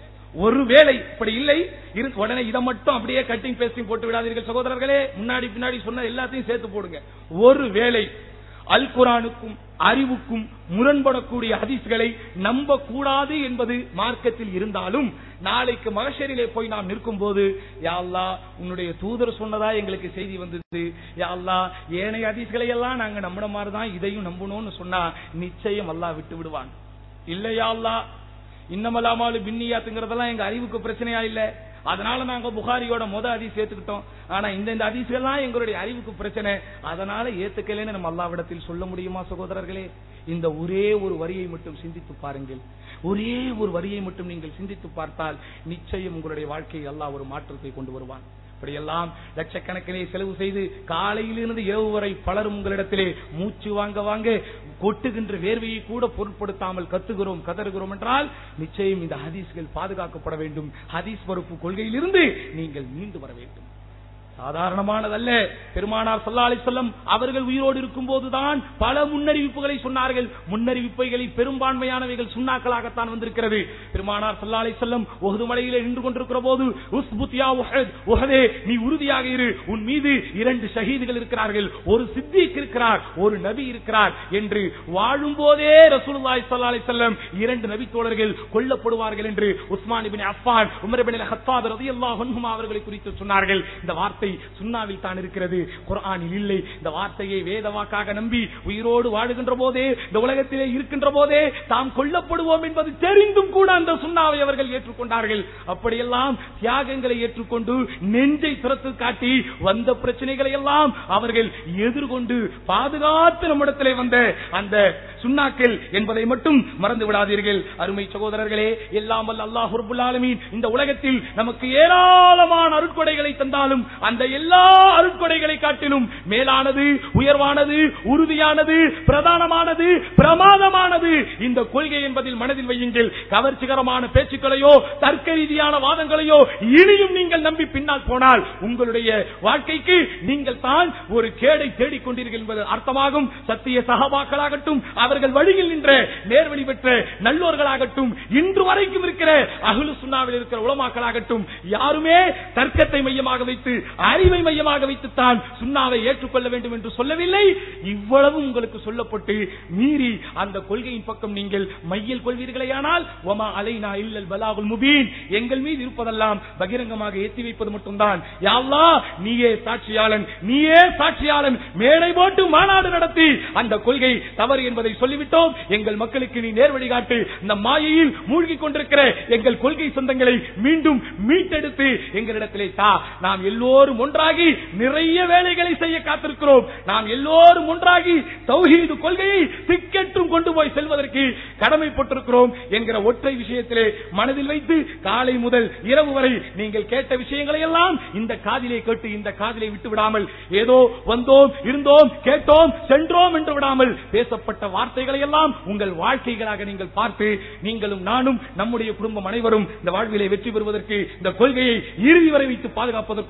Speaker 3: ஒரு வேளை இப்படி இல்லை இரு- உடனே இதை மட்டும் அப்படியே கட்டிங் பேஸ்டிங் போட்டு விடாதீர்கள் சகோதரர்களே முன்னாடி பின்னாடி சொன்ன எல்லாத்தையும் சேர்த்து போடுங்க ஒரு வேளை அல் குரானுக்கும் அறிவுக்கும் முரண்படக்கூடிய ஹதீஸ்களை நம்ப கூடாது என்பது மார்க்கத்தில் இருந்தாலும் நாளைக்கு மகஷரிலே போய் நாம் நிற்கும் போது யா அல்லாஹ் உன்னுடைய தூதர் சொன்னதா எங்களுக்கு செய்தி வந்தது யா அல்லாஹ் ஏனைய ஹதீஸ்களை எல்லாம் நாங்க நம்பின மாதிரி தான் இதையும் நம்பணும்னு சொன்னா நிச்சயம் அல்லாஹ் விட்டு விடுவான் இல்லையா அல்லாஹ் இன்னமலாமாலு பின்னியாத்துங்கிறதெல்லாம் எங்க அறிவுக்கு பிரச்சனையா இல்ல அதனால நாங்க புகாரியோட முத அதிஸ் ஏத்துக்கிட்டோம் ஆனா இந்த இந்த அதிசயெல்லாம் எங்களுடைய அறிவுக்கு பிரச்சனை அதனால ஏத்துக்கலைன்னு நம்ம அல்லாவிடத்தில் சொல்ல முடியுமா சகோதரர்களே இந்த ஒரே ஒரு வரியை மட்டும் சிந்தித்து பாருங்கள் ஒரே ஒரு வரியை மட்டும் நீங்கள் சிந்தித்து பார்த்தால் நிச்சயம் உங்களுடைய வாழ்க்கையில் அல்லாஹ் ஒரு மாற்றத்தை கொண்டு வருவான் இப்படியெல்லாம் லட்சக்கணக்கிலே செலவு செய்து காலையிலிருந்து இரவு வரை பலரும் உங்களிடத்திலே மூச்சு வாங்க வாங்க கொட்டுகின்ற வேர்வையை கூட பொருட்படுத்தாமல் கத்துகிறோம் கதறுகிறோம் என்றால் நிச்சயம் இந்த ஹதீஸ்கள் பாதுகாக்கப்பட வேண்டும் ஹதீஸ் மறுப்பு கொள்கையிலிருந்து நீங்கள் மீண்டு வர வேண்டும் சாதாரணமானதல்ல பெருமானார் சல்லா அலிசல்லம் அவர்கள் உயிரோடு இருக்கும் போதுதான் பல முன்னறிவிப்புகளை சொன்னார்கள் முன்னறிவிப்புகளில் பெரும்பான்மையானவைகள் சுண்ணாக்களாகத்தான் வந்திருக்கிறது பெருமானார் சல்லா அலிசல்லம் ஒஹது மலையிலே நின்று கொண்டிருக்கிற போது உஸ்புத்தியா உஹத் உஹதே நீ உறுதியாக இரு உன் மீது இரண்டு ஷஹீதுகள் இருக்கிறார்கள் ஒரு சித்திக் இருக்கிறார் ஒரு நபி இருக்கிறார் என்று வாழும் போதே ரசூலுல்லாஹி ஸல்லல்லாஹு அலைஹி வஸல்லம் இரண்டு நபி தோழர்கள் கொல்லப்படுவார்கள் என்று Usman ibn Affan Umar ibn Khattab ரலியல்லாஹு அன்ஹுமா அவர்களை குறித்து சொன்னார்கள் இந்த வார்த்தை சுன்னாவில் தான் இருக்கிறது குர்ஆனில் இல்லை இந்த வார்த்தையை வேத வாக்காக நம்பி உயிரோடு வாழுகின்ற போதே இந்த உலகத்திலே இருக்கின்ற போதே தாம் கொல்லப்படுவோம் என்பது தெரிந்தும் கூட அந்த சுண்ணாவை அவர்கள் ஏற்றுக்கொண்டார்கள் அப்படியெல்லாம் தியாகங்களை ஏற்றுக்கொண்டு நெஞ்சை திறத்து காட்டி வந்த பிரச்சனைகளை எல்லாம் அவர்கள் எதிர்கொண்டு பாதுகாத்து நம்மிடத்திலே வந்த அந்த சுண்ணாக்கள் என்பதை மட்டும் மறந்து விடாதீர்கள் அருமை சகோதரர்களே எல்லாம் வல்ல அல்லாஹ் ரப்புல் ஆலமீன் இந்த உலகத்தில் நமக்கு ஏராளமான அருட்கொடைகளை தந்தாலும் அந்த எல்லா அருட்கொடைகளை காட்டிலும் மேலானது உயர்வானது உறுதியானது பிரதானமானது பிரமாதமானது இந்த கொள்கை என்பதில் மனதில் வையுங்கள் கவர்ச்சிகரமான பேச்சுக்களையோ தர்க்க ரீதியான வாதங்களையோ இனியும் நீங்கள் நம்பி பின்னால் போனால் உங்களுடைய வாழ்க்கைக்கு நீங்கள் தான் ஒரு கேடை தேடிக் கொண்டீர்கள் என்பது அர்த்தமாகும் சத்திய சகபாக்களாகட்டும் அவர்கள் வழியில் நின்ற நேர்வழி பெற்ற நல்லோர்களாகட்டும் இன்று வரைக்கும் இருக்கிற அகுலு சுண்ணாவில் இருக்கிற உலமாக்களாகட்டும் யாருமே தர்க்கத்தை மையமாக வைத்து அறிவை மையமாக வைத்துத்தான் சுண்ணாவை ஏற்றுக்கொள்ள வேண்டும் என்று சொல்லவில்லை இவ்வளவு உங்களுக்கு சொல்லப்பட்டு மீறி அந்த கொள்கையின் பக்கம் நீங்கள் மையில் கொள்வீர்களேயானால் ஒமா அலைனா இல்லல் பலாகுல் முபீன் எங்கள் மீது இருப்பதெல்லாம் பகிரங்கமாக ஏற்றி வைப்பது மட்டும்தான் யா அல்லாஹ் நீயே சாட்சியாளன் நீயே சாட்சியாளன் மேடை போட்டு மாநாடு நடத்தி அந்த கொள்கை தவறு என்பதை சொல்லிவிட்டோம் எங்கள் மக்களுக்கு நீ நேர் வழிகாட்டு இந்த மாயையில் மூழ்கி கொண்டிருக்கிற எங்கள் கொள்கை சொந்தங்களை மீண்டும் மீட்டெடுத்து எங்களிடத்திலே தா நாம் எல்லோரும் ஒன்றாகி நிறைய வேலைகளை செய்ய காத்திருக்கிறோம் நாம் எல்லோரும் ஒன்றாகி தௌஹீது கொள்கையை திக்கெட்டும் கொண்டு போய் செல்வதற்கு கடமைப்பட்டிருக்கிறோம் என்கிற ஒற்றை விஷயத்திலே மனதில் வைத்து காலை முதல் இரவு வரை நீங்கள் கேட்ட விஷயங்களை எல்லாம் இந்த காதிலே கேட்டு இந்த காதிலே விட்டு விடாமல் ஏதோ வந்தோம் இருந்தோம் கேட்டோம் சென்றோம் என்று விடாமல் பேசப்பட்ட வார்த்தைகளை எல்லாம் உங்கள் வாழ்க்கைகளாக நீங்கள் பார்த்து நீங்களும் நானும் நம்முடைய குடும்பம் அனைவரும் இந்த வாழ்விலே வெற்றி பெறுவதற்கு இந்த கொள்கையை இறுதி வரை வைத்து பாதுகாப்பதற்குண்டான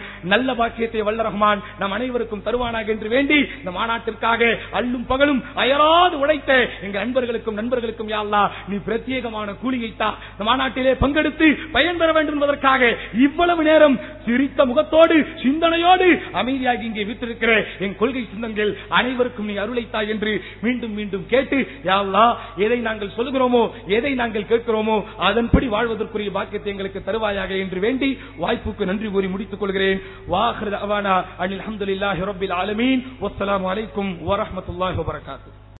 Speaker 3: நல்ல பாக்கியத்தை வல்ல ரஹ்மான் நம் அனைவருக்கும் தருவானாக என்று வேண்டி இந்த மாநாட்டிற்காக அல்லும் பகலும் அயராது உழைத்த எங்க அன்பர்களுக்கும் நண்பர்களுக்கும் யா அல்லாஹ் நீ பிரத்யேகமான கூலியை தா இந்த மாநாட்டிலே பங்கெடுத்து பயன்பெற வேண்டும் என்பதற்காக இவ்வளவு நேரம் சிரித்த முகத்தோடு சிந்தனையோடு அமைதியாக இங்கே விட்டிருக்கிற என் கொள்கை சிந்தங்கள் அனைவருக்கும் நீ அருளைத்தா என்று மீண்டும் மீண்டும் கேட்டு யா அல்லாஹ் எதை நாங்கள் சொல்லுகிறோமோ எதை நாங்கள் கேட்கிறோமோ அதன்படி வாழ்வதற்குரிய பாக்கியத்தை எங்களுக்கு தருவாயாக என்று வேண்டி வாய்ப்புக்கு நன்றி கூறி முடித்துக் கொள்கிறேன் வாஹர் அவானா அனில் அஹமதுல்லாஹி ரபில் ஆலமீன் வஸ்ஸலாமு அலைக்கும் வரஹ்மத்துல்லாஹி வபரகாத்துஹு